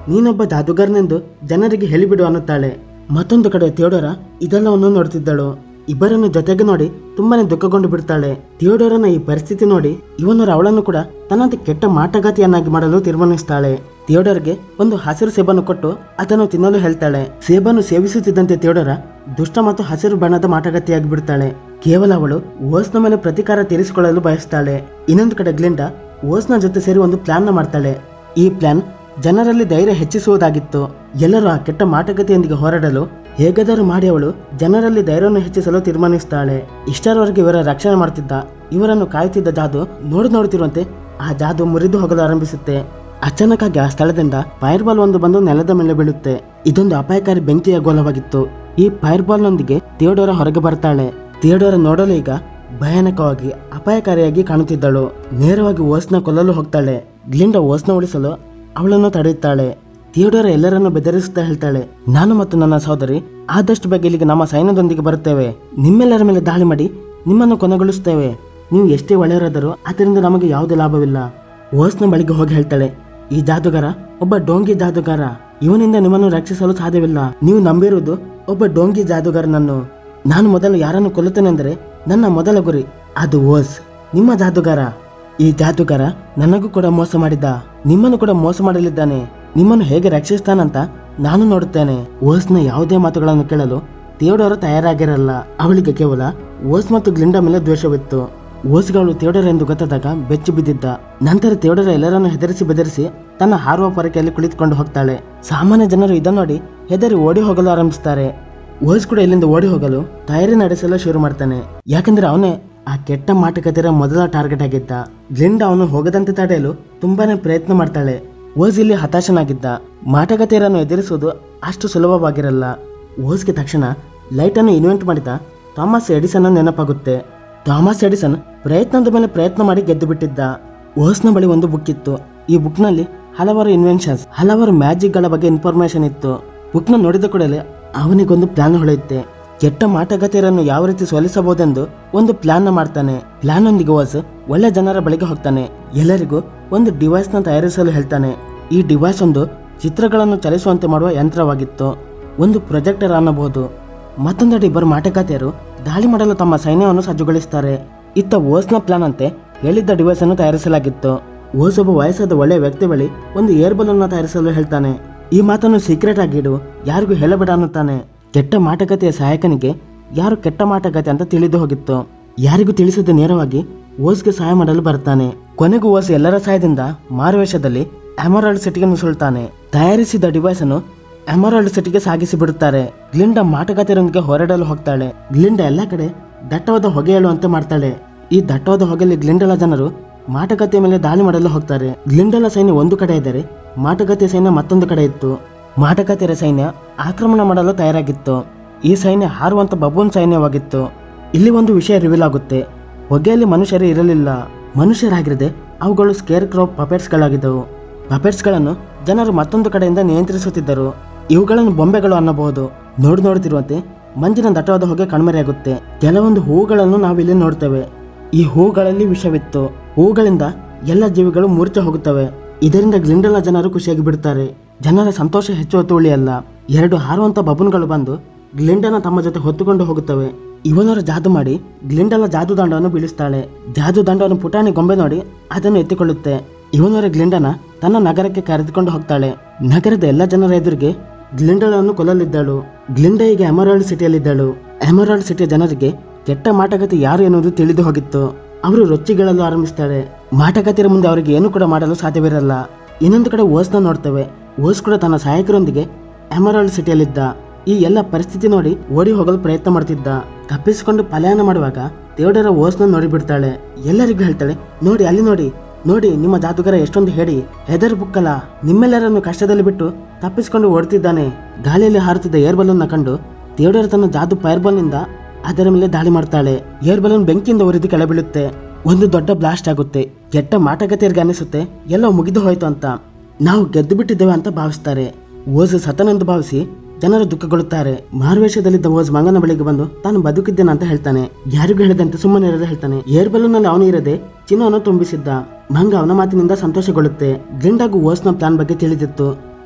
A: ನೀನೊಬ್ಬ ಜಾದುಗಾರನೆಂದು ಜನರಿಗೆ ಹೇಳಿಬಿಡು ಅನ್ನುತ್ತಾಳೆ ಮತ್ತೊಂದು ಕಡೆ ಥಿಯೋಡೋರ ಇದೆಲ್ಲವನ್ನು ನೋಡ್ತಿದ್ದಳು ಇಬ್ಬರನ್ನು ಜೊತೆಗೆ ನೋಡಿ ತುಂಬಾನೇ ದುಃಖಗೊಂಡು ಬಿಡ್ತಾಳೆ ಥಿಯೋಡೋರನ ಈ ಪರಿಸ್ಥಿತಿ ನೋಡಿ ಇವನರು ಅವಳನ್ನು ಕೂಡ ತನ್ನಂತೆ ಕೆಟ್ಟ ಮಾಟಗಾತಿಯನ್ನಾಗಿ ಮಾಡಲು ತೀರ್ಮಾನಿಸ್ತಾಳೆ ಥಿಯೋಡರ್ಗೆ ಒಂದು ಹಸಿರು ಸೇಬನ್ನು ಕೊಟ್ಟು ಅದನ್ನು ತಿನ್ನಲು ಹೇಳ್ತಾಳೆ ಸೇಬನ್ನು ಸೇವಿಸುತ್ತಿದ್ದಂತೆ ಥಿಯೋಡರ ದುಷ್ಟ ಮತ್ತು ಹಸಿರು ಬಣ್ಣದ ಮಾಟಗಾತಿಯಾಗಿ ಬಿಡ್ತಾಳೆ ಕೇವಲ ಅವಳು ಓಸ್ನ ಮೇಲೆ ಪ್ರತೀಕಾರ ತೀರಿಸಿಕೊಳ್ಳಲು ಬಯಸ್ತಾಳೆ ಇನ್ನೊಂದು ಕಡೆ ಗ್ಲಿಂಡಾ ಓಸ್ನ ಜೊತೆ ಸೇರಿ ಒಂದು ಪ್ಲಾನ್ ನ ಮಾಡ್ತಾಳೆ ಈ ಪ್ಲಾನ್ ಜನರಲ್ಲಿ ಧೈರ್ಯ ಹೆಚ್ಚಿಸುವುದಾಗಿತ್ತು ಎಲ್ಲರೂ ಆ ಕೆಟ್ಟ ಮಾಟಗಾತಿಯೊಂದಿಗೆ ಹೋರಾಡಲು ಹೇಗಾದರೂ ಮಾಡಿ ಅವಳು ಜನರಲ್ಲಿ ಧೈರ್ಯವನ್ನು ಹೆಚ್ಚಿಸಲು ತೀರ್ಮಾನಿಸ್ತಾಳೆ ಇಷ್ಟರವರೆಗೆ ಇವರ ರಕ್ಷಣೆ ಮಾಡುತ್ತಿದ್ದ ಇವರನ್ನು ಕಾಯುತ್ತಿದ್ದ ಜಾದು ನೋಡಿ ನೋಡುತ್ತಿರುವಂತೆ ಆ ಜಾದು ಮುರಿದು ಹೋಗಲು ಆರಂಭಿಸುತ್ತೆ ಅಚಾನಕ್ಕಾಗಿ ಆ ಸ್ಥಳದಿಂದ ಫೈರ್ ಬಾಲ್ ಒಂದು ಬಂದು ನೆಲದ ಮೇಲೆ ಬೀಳುತ್ತೆ ಇದೊಂದು ಅಪಾಯಕಾರಿ ಬೆಂಕಿಯ ಗೋಲವಾಗಿತ್ತು ಈ ಫೈರ್ ಬಾಲ್ನೊಂದಿಗೆ ಥಿಯೋಡೋರ ಹೊರಗೆ ಬರ್ತಾಳೆ ಥಿಯೋಡೋರ ನೋಡಲು ಈಗ ಭಯಾನಕವಾಗಿ ಅಪಾಯಕಾರಿಯಾಗಿ ಕಾಣುತ್ತಿದ್ದಳು ನೇರವಾಗಿ ಓಸ್ನ ಕೊಲ್ಲಲು ಹೋಗ್ತಾಳೆ ಗ್ಲಿಂಡ ಓಸ್ನ ಉಳಿಸಲು ಅವಳನ್ನು ತಡೆಯುತ್ತಾಳೆ ಥಿಯೋಡೋರ ಎಲ್ಲರನ್ನು ಬೆದರಿಸುತ್ತಾ ಹೇಳ್ತಾಳೆ ನಾನು ಮತ್ತು ನನ್ನ ಸಹೋದರಿ ಆದಷ್ಟು ಬೇಗ ಇಲ್ಲಿಗೆ ನಮ್ಮ ಸೈನ್ಯದೊಂದಿಗೆ ಬರುತ್ತೇವೆ ನಿಮ್ಮೆಲ್ಲರ ಮೇಲೆ ದಾಳಿ ಮಾಡಿ ನಿಮ್ಮನ್ನು ಕೊನೆಗೊಳಿಸುತ್ತೇವೆ ನೀವು ಎಷ್ಟೇ ಒಳ್ಳೆಯವರಾದರೂ ಅದರಿಂದ ನಮಗೆ ಯಾವುದೇ ಲಾಭವಿಲ್ಲ ಓಸ್ನ ಬಳಿಗೆ ಹೋಗಿ ಹೇಳ್ತಾಳೆ ಈ ಜಾದುಗಾರ ಒಬ್ಬ ಡೋಂಗಿ ಜಾದುಗಾರ ಇವನಿಂದ ನಿಮ್ಮನ್ನು ರಕ್ಷಿಸಲು ಸಾಧ್ಯವಿಲ್ಲ ನೀವು ನಂಬಿರುವುದು ಒಬ್ಬ ಡೋಂಗಿ ಜಾದುಗಾರನನ್ನು ನಾನು ಮೊದಲು ಯಾರನ್ನು ಕೊಲ್ಲುತ್ತೇನೆಂದರೆ ನನ್ನ ಮೊದಲ ಗುರಿ ಅದು ಓಸ್ ನಿಮ್ಮ ಜಾದುಗಾರ ಈ ಜಾದುಗಾರ ನನಗೂ ಕೂಡ ಮೋಸ ಮಾಡಿದ್ದ ನಿಮ್ಮನ್ನು ಕೂಡ ಮೋಸ ಮಾಡಲಿದ್ದಾನೆ ನಿಮ್ಮನ್ನು ಹೇಗೆ ರಕ್ಷಿಸ್ತಾನಂತ ನಾನು ನೋಡುತ್ತೇನೆ ಓಸ್ನ ಯಾವುದೇ ಮಾತುಗಳನ್ನು ಕೇಳಲು ಥಿಯೋಡೋರ ತಯಾರಾಗಿರಲ್ಲ ಅವಳಿಗೆ ಕೇವಲ ಓಸ್ ಮತ್ತು ಗ್ಲಿಂಡ ಮೇಲೆ ದ್ವೇಷವಿತ್ತು ಓಸ್ಗಳು ಥಿಯೋಡರ್ ಎಂದು ಗೊತ್ತಾದಾಗ ಬೆಚ್ಚಿ ಬಿದ್ದಿದ್ದ ನಂತರ ಥಿಯೋಡರ ಎಲ್ಲರನ್ನು ಹೆದರಿಸಿ ಬೆದರಿಸಿ ತನ್ನ ಹಾರುವ ಪೊರಕೆಯಲ್ಲಿ ಕುಳಿತುಕೊಂಡು ಹೋಗ್ತಾಳೆ ಸಾಮಾನ್ಯ ಜನರು ಇದನ್ನು ನೋಡಿ ಹೆದರಿ ಓಡಿ ಹೋಗಲು ಆರಂಭಿಸ್ತಾರೆ ಓಸ್ ಕೂಡ ಇಲ್ಲಿಂದ ಓಡಿ ಹೋಗಲು ತಯಾರಿ ನಡೆಸಲು ಶುರು ಮಾಡ್ತಾನೆ ಯಾಕಂದ್ರೆ ಅವನೇ ಆ ಕೆಟ್ಟ ಮಾಟುಕತೆಯ ಮೊದಲ ಟಾರ್ಗೆಟ್ ಆಗಿದ್ದ ಗ್ಲಿಂಡ ಅವನು ಹೋಗದಂತೆ ತಡೆಯಲು ತುಂಬಾನೇ ಪ್ರಯತ್ನ ಮಾಡ್ತಾಳೆ ಓಸ್ ಇಲ್ಲಿ ಹತಾಶನಾಗಿದ್ದ ಮಾಟಗಾತಿಯರನ್ನು ಎದುರಿಸುವುದು ಅಷ್ಟು ಸುಲಭವಾಗಿರಲ್ಲ ಓಸ್ಗೆ ತಕ್ಷಣ ಲೈಟ್ ಅನ್ನು ಇನ್ವೆಂಟ್ ಮಾಡಿದ ಥಾಮಸ್ ಎಡಿಸನ್ ನೆನಪಾಗುತ್ತೆ ಥಾಮಸ್ ಎಡಿಸನ್ ಪ್ರಯತ್ನದ ಮೇಲೆ ಪ್ರಯತ್ನ ಮಾಡಿ ಗೆದ್ದು ಬಿಟ್ಟಿದ್ದ ಓಸ್ನ ಬಳಿ ಒಂದು ಬುಕ್ ಇತ್ತು ಈ ಬುಕ್ನಲ್ಲಿ ಹಲವಾರು ಇನ್ವೆನ್ಷನ್ಸ್ ಹಲವಾರು ಮ್ಯಾಜಿಕ್ಗಳ ಬಗ್ಗೆ ಇನ್ಫಾರ್ಮೇಶನ್ ಇತ್ತು ಬುಕ್ನ ನೋಡಿದ ಕೂಡಲೇ ಅವನಿಗೊಂದು ಪ್ಲಾನ್ ಹೊಳೆಯುತ್ತೆ ಕೆಟ್ಟ ಮಾಟಗಾತಿಯರನ್ನು ಯಾವ ರೀತಿ ಸೋಲಿಸಬಹುದೆಂದು ಒಂದು ಪ್ಲಾನ್ ನ ಮಾಡ್ತಾನೆ ಪ್ಲಾನ್ ಒಂದಿಗೆ ಓಸ್ ಒಳ್ಳೆ ಜನರ ಬಳಿಗೆ ಹೋಗ್ತಾನೆ ಎಲ್ಲರಿಗೂ ಒಂದು ಡಿವೈಸ್ ನ ತಯಾರಿಸಲು ಹೇಳ್ತಾನೆ ಈ ಡಿವೈಸ್ ಒಂದು ಚಿತ್ರಗಳನ್ನು ಚಲಿಸುವಂತೆ ಮಾಡುವ ಯಂತ್ರವಾಗಿತ್ತು ಒಂದು ಪ್ರೊಜೆಕ್ಟರ್ ಅನ್ನಬಹುದು ಮತ್ತೊಂದೆಡೆ ಇಬ್ಬರು ಮಾಟಗಾತಿಯರು ದಾಳಿ ಮಾಡಲು ತಮ್ಮ ಸೈನ್ಯವನ್ನು ಸಜ್ಜುಗೊಳಿಸುತ್ತಾರೆ ಇತ್ತ ಓಸ್ನ ಪ್ಲಾನ್ ಅಂತೆ ಹೇಳಿದ್ದ ಡಿವೈಸ್ ಅನ್ನು ತಯಾರಿಸಲಾಗಿತ್ತು ಓಸ್ ಒಬ್ಬ ವಯಸ್ಸಾದ ಒಳ್ಳೆಯ ವ್ಯಕ್ತಿ ಬಳಿ ಒಂದು ಏರ್ ಬಲೂನ್ ತಯಾರಿಸಲು ಹೇಳ್ತಾನೆ ಈ ಮಾತನ್ನು ಸೀಕ್ರೆಟ್ ಆಗಿಡು ಯಾರಿಗೂ ಹೇಳಬೇಡ ಅನ್ನುತ್ತಾನೆ ಕೆಟ್ಟ ಮಾಟಗಾತಿಯ ಸಹಾಯಕನಿಗೆ ಯಾರು ಕೆಟ್ಟ ಮಾಟಗಾತಿ ಅಂತ ತಿಳಿದು ಹೋಗಿತ್ತು ಯಾರಿಗೂ ತಿಳಿಸದೆ ನೇರವಾಗಿ ಓಸ್ಗೆ ಸಹಾಯ ಮಾಡಲು ಬರ್ತಾನೆ ಕೊನೆಗೂ ಓಸ್ ಎಲ್ಲರ ಸಹಾಯದಿಂದ ಮಾರುವೇಷದಲ್ಲಿ ಅಮರಾಲ್ಡ್ ಸಿಟಿಗೆ ನುಸುಳ್ತಾನೆ ತಯಾರಿಸಿದ ಡಿವೈಸ್ ಅನ್ನು ಎಮರಾಲ್ಡ್ ಸಿಟಿಗೆ ಸಾಗಿಸಿ ಬಿಡುತ್ತಾರೆ ಗ್ಲಿಂಡ ಮಾಟಗಾತಿಯರೊಂದಿಗೆ ಹೋರಾಡಲು ಹೋಗ್ತಾಳೆ ಗ್ಲಿಂಡ ಎಲ್ಲ ಕಡೆ ದಟ್ಟವಾದ ಹೊಗೆ ಏಳುವಂತೆ ಮಾಡ್ತಾಳೆ ಈ ದಟ್ಟವಾದ ಹೊಗೆಯಲ್ಲಿ ಗ್ಲಿಂಡಲ ಜನರು ಮಾಟಗಾತಿಯ ಮೇಲೆ ದಾಳಿ ಮಾಡಲು ಹೋಗ್ತಾರೆ ಗ್ಲಿಂಡಲ ಸೈನ್ಯ ಒಂದು ಕಡೆ ಇದ್ದರೆ ಮಾಟಗಾತಿಯ ಸೈನ್ಯ ಮತ್ತೊಂದು ಕಡೆ ಇತ್ತು ಮಾಟಗಾತಿಯರ ಸೈನ್ಯ ಆಕ್ರಮಣ ಮಾಡಲು ತಯಾರಾಗಿತ್ತು ಈ ಸೈನ್ಯ ಹಾರುವಂತ ಬಬೂನ್ ಸೈನ್ಯವಾಗಿತ್ತು ಇಲ್ಲಿ ಒಂದು ವಿಷಯ ರಿವೀಲ್ ಆಗುತ್ತೆ ಹೊಗೆಯಲ್ಲಿ ಮನುಷ್ಯರು ಇರಲಿಲ್ಲ ಮನುಷ್ಯರಾಗಿರದೆ ಅವುಗಳು ಸ್ಕೇರ್ ಕ್ರೋ ಪಪೆಟ್ಸ್ಗಳಾಗಿದ್ದವು ಪಪೆಟ್ಸ್ಗಳನ್ನು ಜನರು ಮತ್ತೊಂದು ಕಡೆಯಿಂದ ನಿಯಂತ್ರಿಸುತ್ತಿದ್ದರು ಇವುಗಳನ್ನು ಬೊಂಬೆಗಳು ಅನ್ನಬಹುದು ನೋಡಿ ನೋಡುತ್ತಿರುವಂತೆ ಮಂಜಿನ ದಟ್ಟವಾದ ಹೊಗೆ ಕಣ್ಮರೆಯಾಗುತ್ತೆ ಕೆಲವೊಂದು ಹೂಗಳನ್ನು ನಾವಿಲ್ಲಿ ನೋಡ್ತೇವೆ ಈ ಹೂಗಳಲ್ಲಿ ವಿಷವಿತ್ತು ಹೂಗಳಿಂದ ಎಲ್ಲ ಜೀವಿಗಳು ಮೂರ್ಛೆ ಹೋಗುತ್ತವೆ ಇದರಿಂದ ಗ್ಲಿಂಡಲ ಜನರು ಖುಷಿಯಾಗಿ ಬಿಡುತ್ತಾರೆ ಜನರ ಸಂತೋಷ ಹೆಚ್ಚು ಹೊತ್ತು ಉಳಿಯಲ್ಲ ಎರಡು ಹಾರುವಂತ ಬಬೂನ್ಗಳು ಬಂದು ಗ್ಲಿಂಡನ ತಮ್ಮ ಜೊತೆ ಹೊತ್ತುಕೊಂಡು ಹೋಗುತ್ತವೆ ಇವನರ ಜಾದು ಮಾಡಿ ಗ್ಲಿಂಡಲ ಜಾದು ದಂಡವನ್ನು ಬೀಳಿಸ್ತಾಳೆ ಜಾದು ದಂಡವನ್ನು ಪುಟಾಣಿ ಗೊಂಬೆ ನೋಡಿ ಅದನ್ನು ಎತ್ತಿಕೊಳ್ಳುತ್ತೆ ಇವನರ ಗ್ಲಿಂಡನ ತನ್ನ ನಗರಕ್ಕೆ ಕರೆದುಕೊಂಡು ಹೋಗ್ತಾಳೆ ನಗರದ ಎಲ್ಲ ಜನರ ಎದುರಿಗೆ ಗ್ಲಿಂಡಳನ್ನು ಕೊಲ್ಲಲಿದ್ದಳು ಗ್ಲಿಂಡ ಈಗ ಎಮರಾಲ್ಡ್ ಸಿಟಿಯಲ್ಲಿದ್ದಳು ಎಮರಾಲ್ಡ್ ಸಿಟಿಯ ಜನರಿಗೆ ಕೆಟ್ಟ ಮಾಟಗಾತಿ ಯಾರು ಎನ್ನುವುದು ತಿಳಿದು ಹೋಗಿತ್ತು ಅವರು ರೊಚ್ಚಿಗಳಲು ಆರಂಭಿಸ್ತಾಳೆ ಮಾಟಗಾತಿಯರ ಮುಂದೆ ಅವರಿಗೆ ಏನು ಕೂಡ ಮಾಡಲು ಸಾಧ್ಯವಿರಲ್ಲ ಇನ್ನೊಂದು ಕಡೆ ಓಸ್ನ ನೋಡ್ತೇವೆ ಓಸ್ ಕೂಡ ತನ್ನ ಸಹಾಯಕರೊಂದಿಗೆ ಎಮರಾಲ್ಡ್ ಸಿಟಿಯಲ್ಲಿದ್ದ ಈ ಎಲ್ಲ ಪರಿಸ್ಥಿತಿ ನೋಡಿ ಓಡಿ ಹೋಗಲು ಪ್ರಯತ್ನ ಮಾಡ್ತಿದ್ದ ತಪ್ಪಿಸಿಕೊಂಡು ಪಲಾಯನ ಮಾಡುವಾಗ ದೇವಡರ ಓಸ್ನ ನೋಡಿ ಬಿಡ್ತಾಳೆ ಎಲ್ಲರಿಗೂ ಹೇಳ್ತಾಳೆ ನೋಡಿ ಅಲ್ಲಿ ನೋಡಿ ನೋಡಿ ನಿಮ್ಮ ಜಾದುಗಾರ ಎಷ್ಟೊಂದು ಹೇಳಿ ಹೆದರ್ ಬುಕ್ಕಲ್ಲ ನಿಮ್ಮೆಲ್ಲರನ್ನು ಕಷ್ಟದಲ್ಲಿ ಬಿಟ್ಟು ತಪ್ಪಿಸಿಕೊಂಡು ಓಡ್ತಿದ್ದಾನೆ ಗಾಳಿಯಲ್ಲಿ ಹಾರುತ್ತಿದ್ದ ಏರ್ ಬಲೂನ್ನ ಕಂಡು ದೇವಡರ ತನ್ನ ಜಾದು ಫೈರ್ ನಿಂದ ಅದರ ಮೇಲೆ ದಾಳಿ ಮಾಡ್ತಾಳೆ ಏರ್ ಬಲೂನ್ ಬೆಂಕಿಯಿಂದ ಉರಿದು ಕೆಳಬೀಳುತ್ತೆ ಒಂದು ದೊಡ್ಡ ಬ್ಲಾಸ್ಟ್ ಆಗುತ್ತೆ ಕೆಟ್ಟ ಮಾಟಗತಿಯರಿಗೆ ಅನಿಸುತ್ತೆ ಎಲ್ಲೋ ಮುಗಿದು ಹೋಯ್ತು ಅಂತ ನಾವು ಗೆದ್ದು ಬಿಟ್ಟಿದ್ದೇವೆ ಅಂತ ಭಾವಿಸ್ತಾರೆ ಓಜ್ ಸತನೆಂದು ಭಾವಿಸಿ ಜನರು ದುಃಖಗೊಳ್ಳುತ್ತಾರೆ ಮಾರುವೇಷದಲ್ಲಿದ್ದ ಓಜ್ ಮಂಗನ ಬಳಿಗೆ ಬಂದು ತಾನು ಬದುಕಿದ್ದೇನೆ ಅಂತ ಹೇಳ್ತಾನೆ ಯಾರಿಗೂ ಹೇಳದಂತೆ ಸುಮ್ಮನೆ ಇರದೆ ಹೇಳ್ತಾನೆ ಏರ್ ಬಲೂನ್ನಲ್ಲಿ ಅವನು ಇರದೆ ಚಿನ್ನವನ್ನು ತುಂಬಿಸಿದ್ದ ಮಂಗ ಅವನ ಮಾತಿನಿಂದ ಸಂತೋಷಗೊಳ್ಳುತ್ತೆ ಗ್ಲಿಂಡಾಗೂ ಓಸ್ನ ಪ್ಲಾನ್ ಬಗ್ಗೆ ತಿಳಿದಿತ್ತು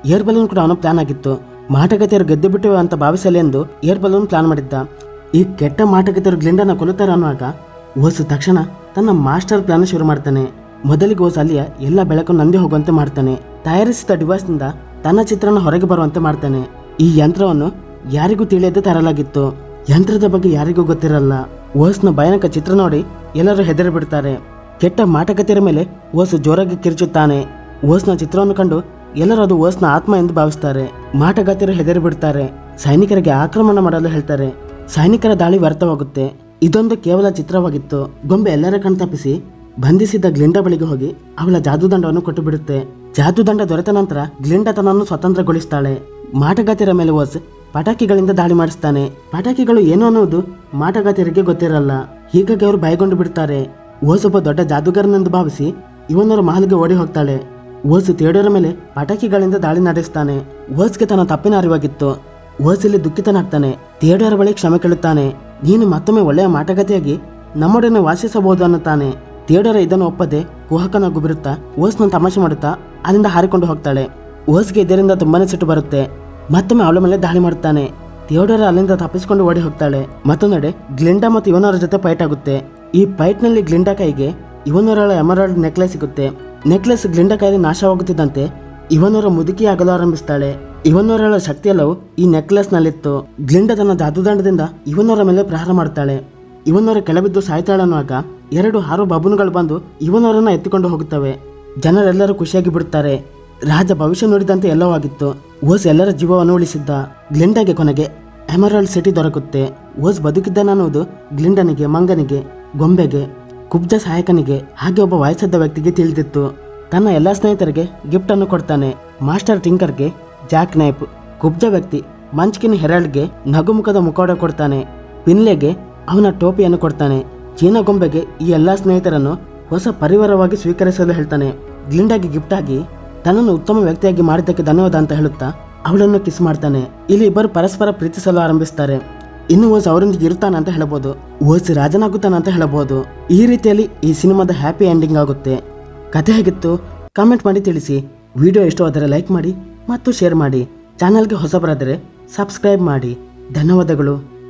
A: ಏರ್ ಬಲೂನ್ ಕೂಡ ಅವನ ಪ್ಲಾನ್ ಆಗಿತ್ತು ಮಾಟಗಾತಿಯರು ಗೆದ್ದು ಬಿಟ್ಟಿವೆ ಅಂತ ಭಾವಿಸಲಿ ಎಂದು ಏರ್ ಬಲೂನ್ ಪ್ಲಾನ್ ಮಾಡಿದ್ದ ಈ ಕೆಟ್ಟ ಮಾಟಗಾತಿಯರು ಗ್ಲಿಂಡನ ಕೊಲ್ಲುತ್ತಾರೆ ಅನ್ನುವಾಗ ಓಸು ತಕ್ಷಣ ತನ್ನ ಮಾಸ್ಟರ್ ಪ್ಲಾನ್ ಶುರು ಮಾಡ್ತಾನೆ ಮೊದಲಿಗೆ ಓಸು ಅಲ್ಲಿಯ ಎಲ್ಲ ಬೆಳಕು ನಂದಿ ಹೋಗುವಂತೆ ಮಾಡ್ತಾನೆ ತಯಾರಿಸಿದ ಡಿವೈಸ್ನಿಂದ ತನ್ನ ಚಿತ್ರನ ಹೊರಗೆ ಬರುವಂತೆ ಮಾಡ್ತಾನೆ ಈ ಯಂತ್ರವನ್ನು ಯಾರಿಗೂ ತಿಳಿಯದೆ ತರಲಾಗಿತ್ತು ಯಂತ್ರದ ಬಗ್ಗೆ ಯಾರಿಗೂ ಗೊತ್ತಿರಲ್ಲ ಓಸ್ನ ಭಯಾನಕ ಚಿತ್ರ ನೋಡಿ ಎಲ್ಲರೂ ಹೆದರಿ ಬಿಡ್ತಾರೆ ಕೆಟ್ಟ ಮಾಟಕತೆಯ ಮೇಲೆ ಓಸ್ ಜೋರಾಗಿ ಕಿರ್ಚುತ್ತಾನೆ ಓಸ್ನ ಚಿತ್ರವನ್ನು ಕಂಡು ಎಲ್ಲರೂ ಅದು ಓಸ್ನ ಆತ್ಮ ಎಂದು ಭಾವಿಸ್ತಾರೆ ಮಾಟಗಾತಿಯರು ಹೆದರಿ ಬಿಡ್ತಾರೆ ಸೈನಿಕರಿಗೆ ಆಕ್ರಮಣ ಮಾಡಲು ಹೇಳ್ತಾರೆ ಸೈನಿಕರ ದಾಳಿ ವ್ಯರ್ಥವಾಗುತ್ತೆ ಇದೊಂದು ಕೇವಲ ಚಿತ್ರವಾಗಿತ್ತು ಗೊಂಬೆ ಎಲ್ಲರ ಕಣ್ತಪ್ಪಿಸಿ ಬಂಧಿಸಿದ್ದ ಗ್ಲಿಂಡ ಬಳಿಗೆ ಹೋಗಿ ಅವಳ ಜಾದುದಂಡವನ್ನು ಕೊಟ್ಟು ಬಿಡುತ್ತೆ ಜಾದುದಂಡ ದೊರೆತ ನಂತರ ಗ್ಲಿಂಡ ತನ್ನನ್ನು ಸ್ವತಂತ್ರಗೊಳಿಸ್ತಾಳೆ ಮಾಟಗಾತಿಯರ ಮೇಲೆ ಓಸ್ ಪಟಾಕಿಗಳಿಂದ ದಾಳಿ ಮಾಡಿಸ್ತಾನೆ ಪಟಾಕಿಗಳು ಏನು ಅನ್ನುವುದು ಮಾಟಗಾತಿಯರಿಗೆ ಗೊತ್ತಿರಲ್ಲ ಹೀಗಾಗಿ ಅವರು ಭಯಗೊಂಡು ಬಿಡ್ತಾರೆ ಓಸ್ ಒಬ್ಬ ದೊಡ್ಡ ಜಾದುಗಾರನೆಂದು ಭಾವಿಸಿ ಇವನರ ಮಹಲ್ಗೆ ಓಡಿ ಹೋಗ್ತಾಳೆ ಓಸ್ ತೇಡೋರ ಮೇಲೆ ಪಟಾಕಿಗಳಿಂದ ದಾಳಿ ನಡೆಸ್ತಾನೆ ಓಸ್ಗೆ ತನ್ನ ತಪ್ಪಿನ ಅರಿವಾಗಿತ್ತು ಓಸ್ ಇಲ್ಲಿ ದುಃಖಿತನಾಗ್ತಾನೆ ತೇಡೋರ ಬಳಿ ಕ್ಷಮೆ ಕೇಳುತ್ತಾನೆ ನೀನು ಮತ್ತೊಮ್ಮೆ ಒಳ್ಳೆಯ ಮಾಟಗಾತಿಯಾಗಿ ನಮ್ಮೊಡನೆ ವಾಸಿಸಬಹುದು ಅನ್ನುತ್ತಾನೆ ತೇಡೋರ ಇದನ್ನು ಒಪ್ಪದೆ ಕುಹಕನಾಗು ಬಿರುತ್ತಾ ಓಸ್ನ ತಮಾಷೆ ಮಾಡುತ್ತಾ ಅಲ್ಲಿಂದ ಹಾರಿಕೊಂಡು ಹೋಗ್ತಾಳೆ ಓಸ್ಗೆ ಇದರಿಂದ ತುಂಬಾನೇ ಸಿಟ್ಟು ಬರುತ್ತೆ ಮತ್ತೊಮ್ಮೆ ಅವಳ ಮೇಲೆ ದಾಳಿ ಮಾಡುತ್ತಾನೆ ಥಿಯೋಡೋರ ಅಲ್ಲಿಂದ ತಪ್ಪಿಸಿಕೊಂಡು ಓಡಿ ಹೋಗ್ತಾಳೆ ಮತ್ತೊಂದೆಡೆ ಗ್ಲಿಂಡಾ ಮತ್ತು ಇವನವರ ಜೊತೆ ಫೈಟ್ ಆಗುತ್ತೆ ಈ ಫೈಟ್ ನಲ್ಲಿ ಗ್ಲಿಂಡಾ ಕೈಗೆ ಇವನವರ ಎಮರಾಲ್ಡ್ ನೆಕ್ಲೆಸ್ ಸಿಗುತ್ತೆ ನೆಕ್ಲೆಸ್ ಗ್ಲಿಂಡಾ ಕೈಯಲ್ಲಿ ನಾಶವಾಗುತ್ತಿದ್ದಂತೆ ಇವನವರ ಮುದುಕಿ ಆಗಲು ಆರಂಭಿಸ್ತಾಳೆ ಇವನವರ ಶಕ್ತಿಯೆಲ್ಲವೂ ಈ ನೆಕ್ಲೆಸ್ ನಲ್ಲಿತ್ತು ಗ್ಲಿಂಡಾ ತನ್ನ ಜಾದುದಂಡದಿಂದ ಇವನವರ ಮೇಲೆ ಪ್ರಹಾರ ಮಾಡ್ತಾಳೆ ಇವನವರ ಕೆಳಬಿದ್ದು ಸಾಯ್ತಾಳೆ ಅನ್ನುವಾಗ ಎರಡು ಹಾರು ಬಬೂನ್ಗಳು ಬಂದು ಇವನವರನ್ನ ಎತ್ತಿಕೊಂಡು ಹೋಗುತ್ತವೆ ಜನರೆಲ್ಲರೂ ಖುಷಿಯಾಗಿ ಬಿಡುತ್ತಾರೆ ರಾಜ ಭವಿಷ್ಯ ನುಡಿದಂತೆ ಎಲ್ಲವೂ ಆಗಿತ್ತು ಓಸ್ ಎಲ್ಲರ ಜೀವವನ್ನು ಉಳಿಸಿದ್ದ ಗ್ಲಿಂಡಾಗೆ ಕೊನೆಗೆ ಎಮರಾಲ್ಡ್ ಸಿಟಿ ದೊರಕುತ್ತೆ ಓಸ್ ಬದುಕಿದ್ದಾನನ್ನುವುದು ಗ್ಲಿಂಡನಿಗೆ ಮಂಗನಿಗೆ ಗೊಂಬೆಗೆ ಕುಬ್ಜ ಸಹಾಯಕನಿಗೆ ಹಾಗೆ ಒಬ್ಬ ವಯಸ್ಸಾದ ವ್ಯಕ್ತಿಗೆ ತಿಳಿದಿತ್ತು ತನ್ನ ಎಲ್ಲ ಸ್ನೇಹಿತರಿಗೆ ಗಿಫ್ಟ್ ಅನ್ನು ಕೊಡ್ತಾನೆ ಮಾಸ್ಟರ್ ಟಿಂಕರ್ಗೆ ಜಾಕ್ ನೈಪ್ ಕುಬ್ಜ ವ್ಯಕ್ತಿ ಮಂಚ್ಕಿನ್ ಹೆರಾಲ್ಡ್ಗೆ ನಗುಮುಖದ ಮುಖವಾಡ ಕೊಡ್ತಾನೆ ಪಿನ್ಲೆಗೆ ಅವನ ಟೋಪಿಯನ್ನು ಕೊಡ್ತಾನೆ ಚೀನಾ ಗೊಂಬೆಗೆ ಈ ಎಲ್ಲಾ ಸ್ನೇಹಿತರನ್ನು ಹೊಸ ಪರಿವಾರವಾಗಿ ಸ್ವೀಕರಿಸಲು ಹೇಳ್ತಾನೆ ಗ್ಲಿಂಡಾಗೆ ಗಿಫ್ಟ್ ಆಗಿ ತನ್ನನ್ನು ಉತ್ತಮ ವ್ಯಕ್ತಿಯಾಗಿ ಮಾಡಿದ್ದಕ್ಕೆ ಧನ್ಯವಾದ ಅಂತ ಹೇಳುತ್ತಾ ಅವಳನ್ನು ಕಿಸ್ ಮಾಡ್ತಾನೆ ಇಲ್ಲಿ ಇಬ್ಬರು ಪರಸ್ಪರ ಪ್ರೀತಿಸಲು ಆರಂಭಿಸ್ತಾರೆ ಇನ್ನು ಓಸ್ ಅವರೊಂದಿಗೆ ಇರ್ತಾನೆ ಅಂತ ಹೇಳಬಹುದು ಓಸ್ ರಾಜನಾಗುತ್ತಾನೆ ಅಂತ ಹೇಳಬಹುದು ಈ ರೀತಿಯಲ್ಲಿ ಈ ಸಿನಿಮಾದ ಹ್ಯಾಪಿ ಎಂಡಿಂಗ್ ಆಗುತ್ತೆ ಕಥೆ ಹೇಗಿತ್ತು ಕಾಮೆಂಟ್ ಮಾಡಿ ತಿಳಿಸಿ ವಿಡಿಯೋ ಇಷ್ಟವಾದರೆ ಲೈಕ್ ಮಾಡಿ ಮತ್ತು ಶೇರ್ ಮಾಡಿ ಚಾನಲ್ಗೆ ಹೊಸಬರಾದರೆ ಸಬ್ಸ್ಕ್ರೈಬ್ ಮಾಡಿ ಧನ್ಯವಾದಗಳು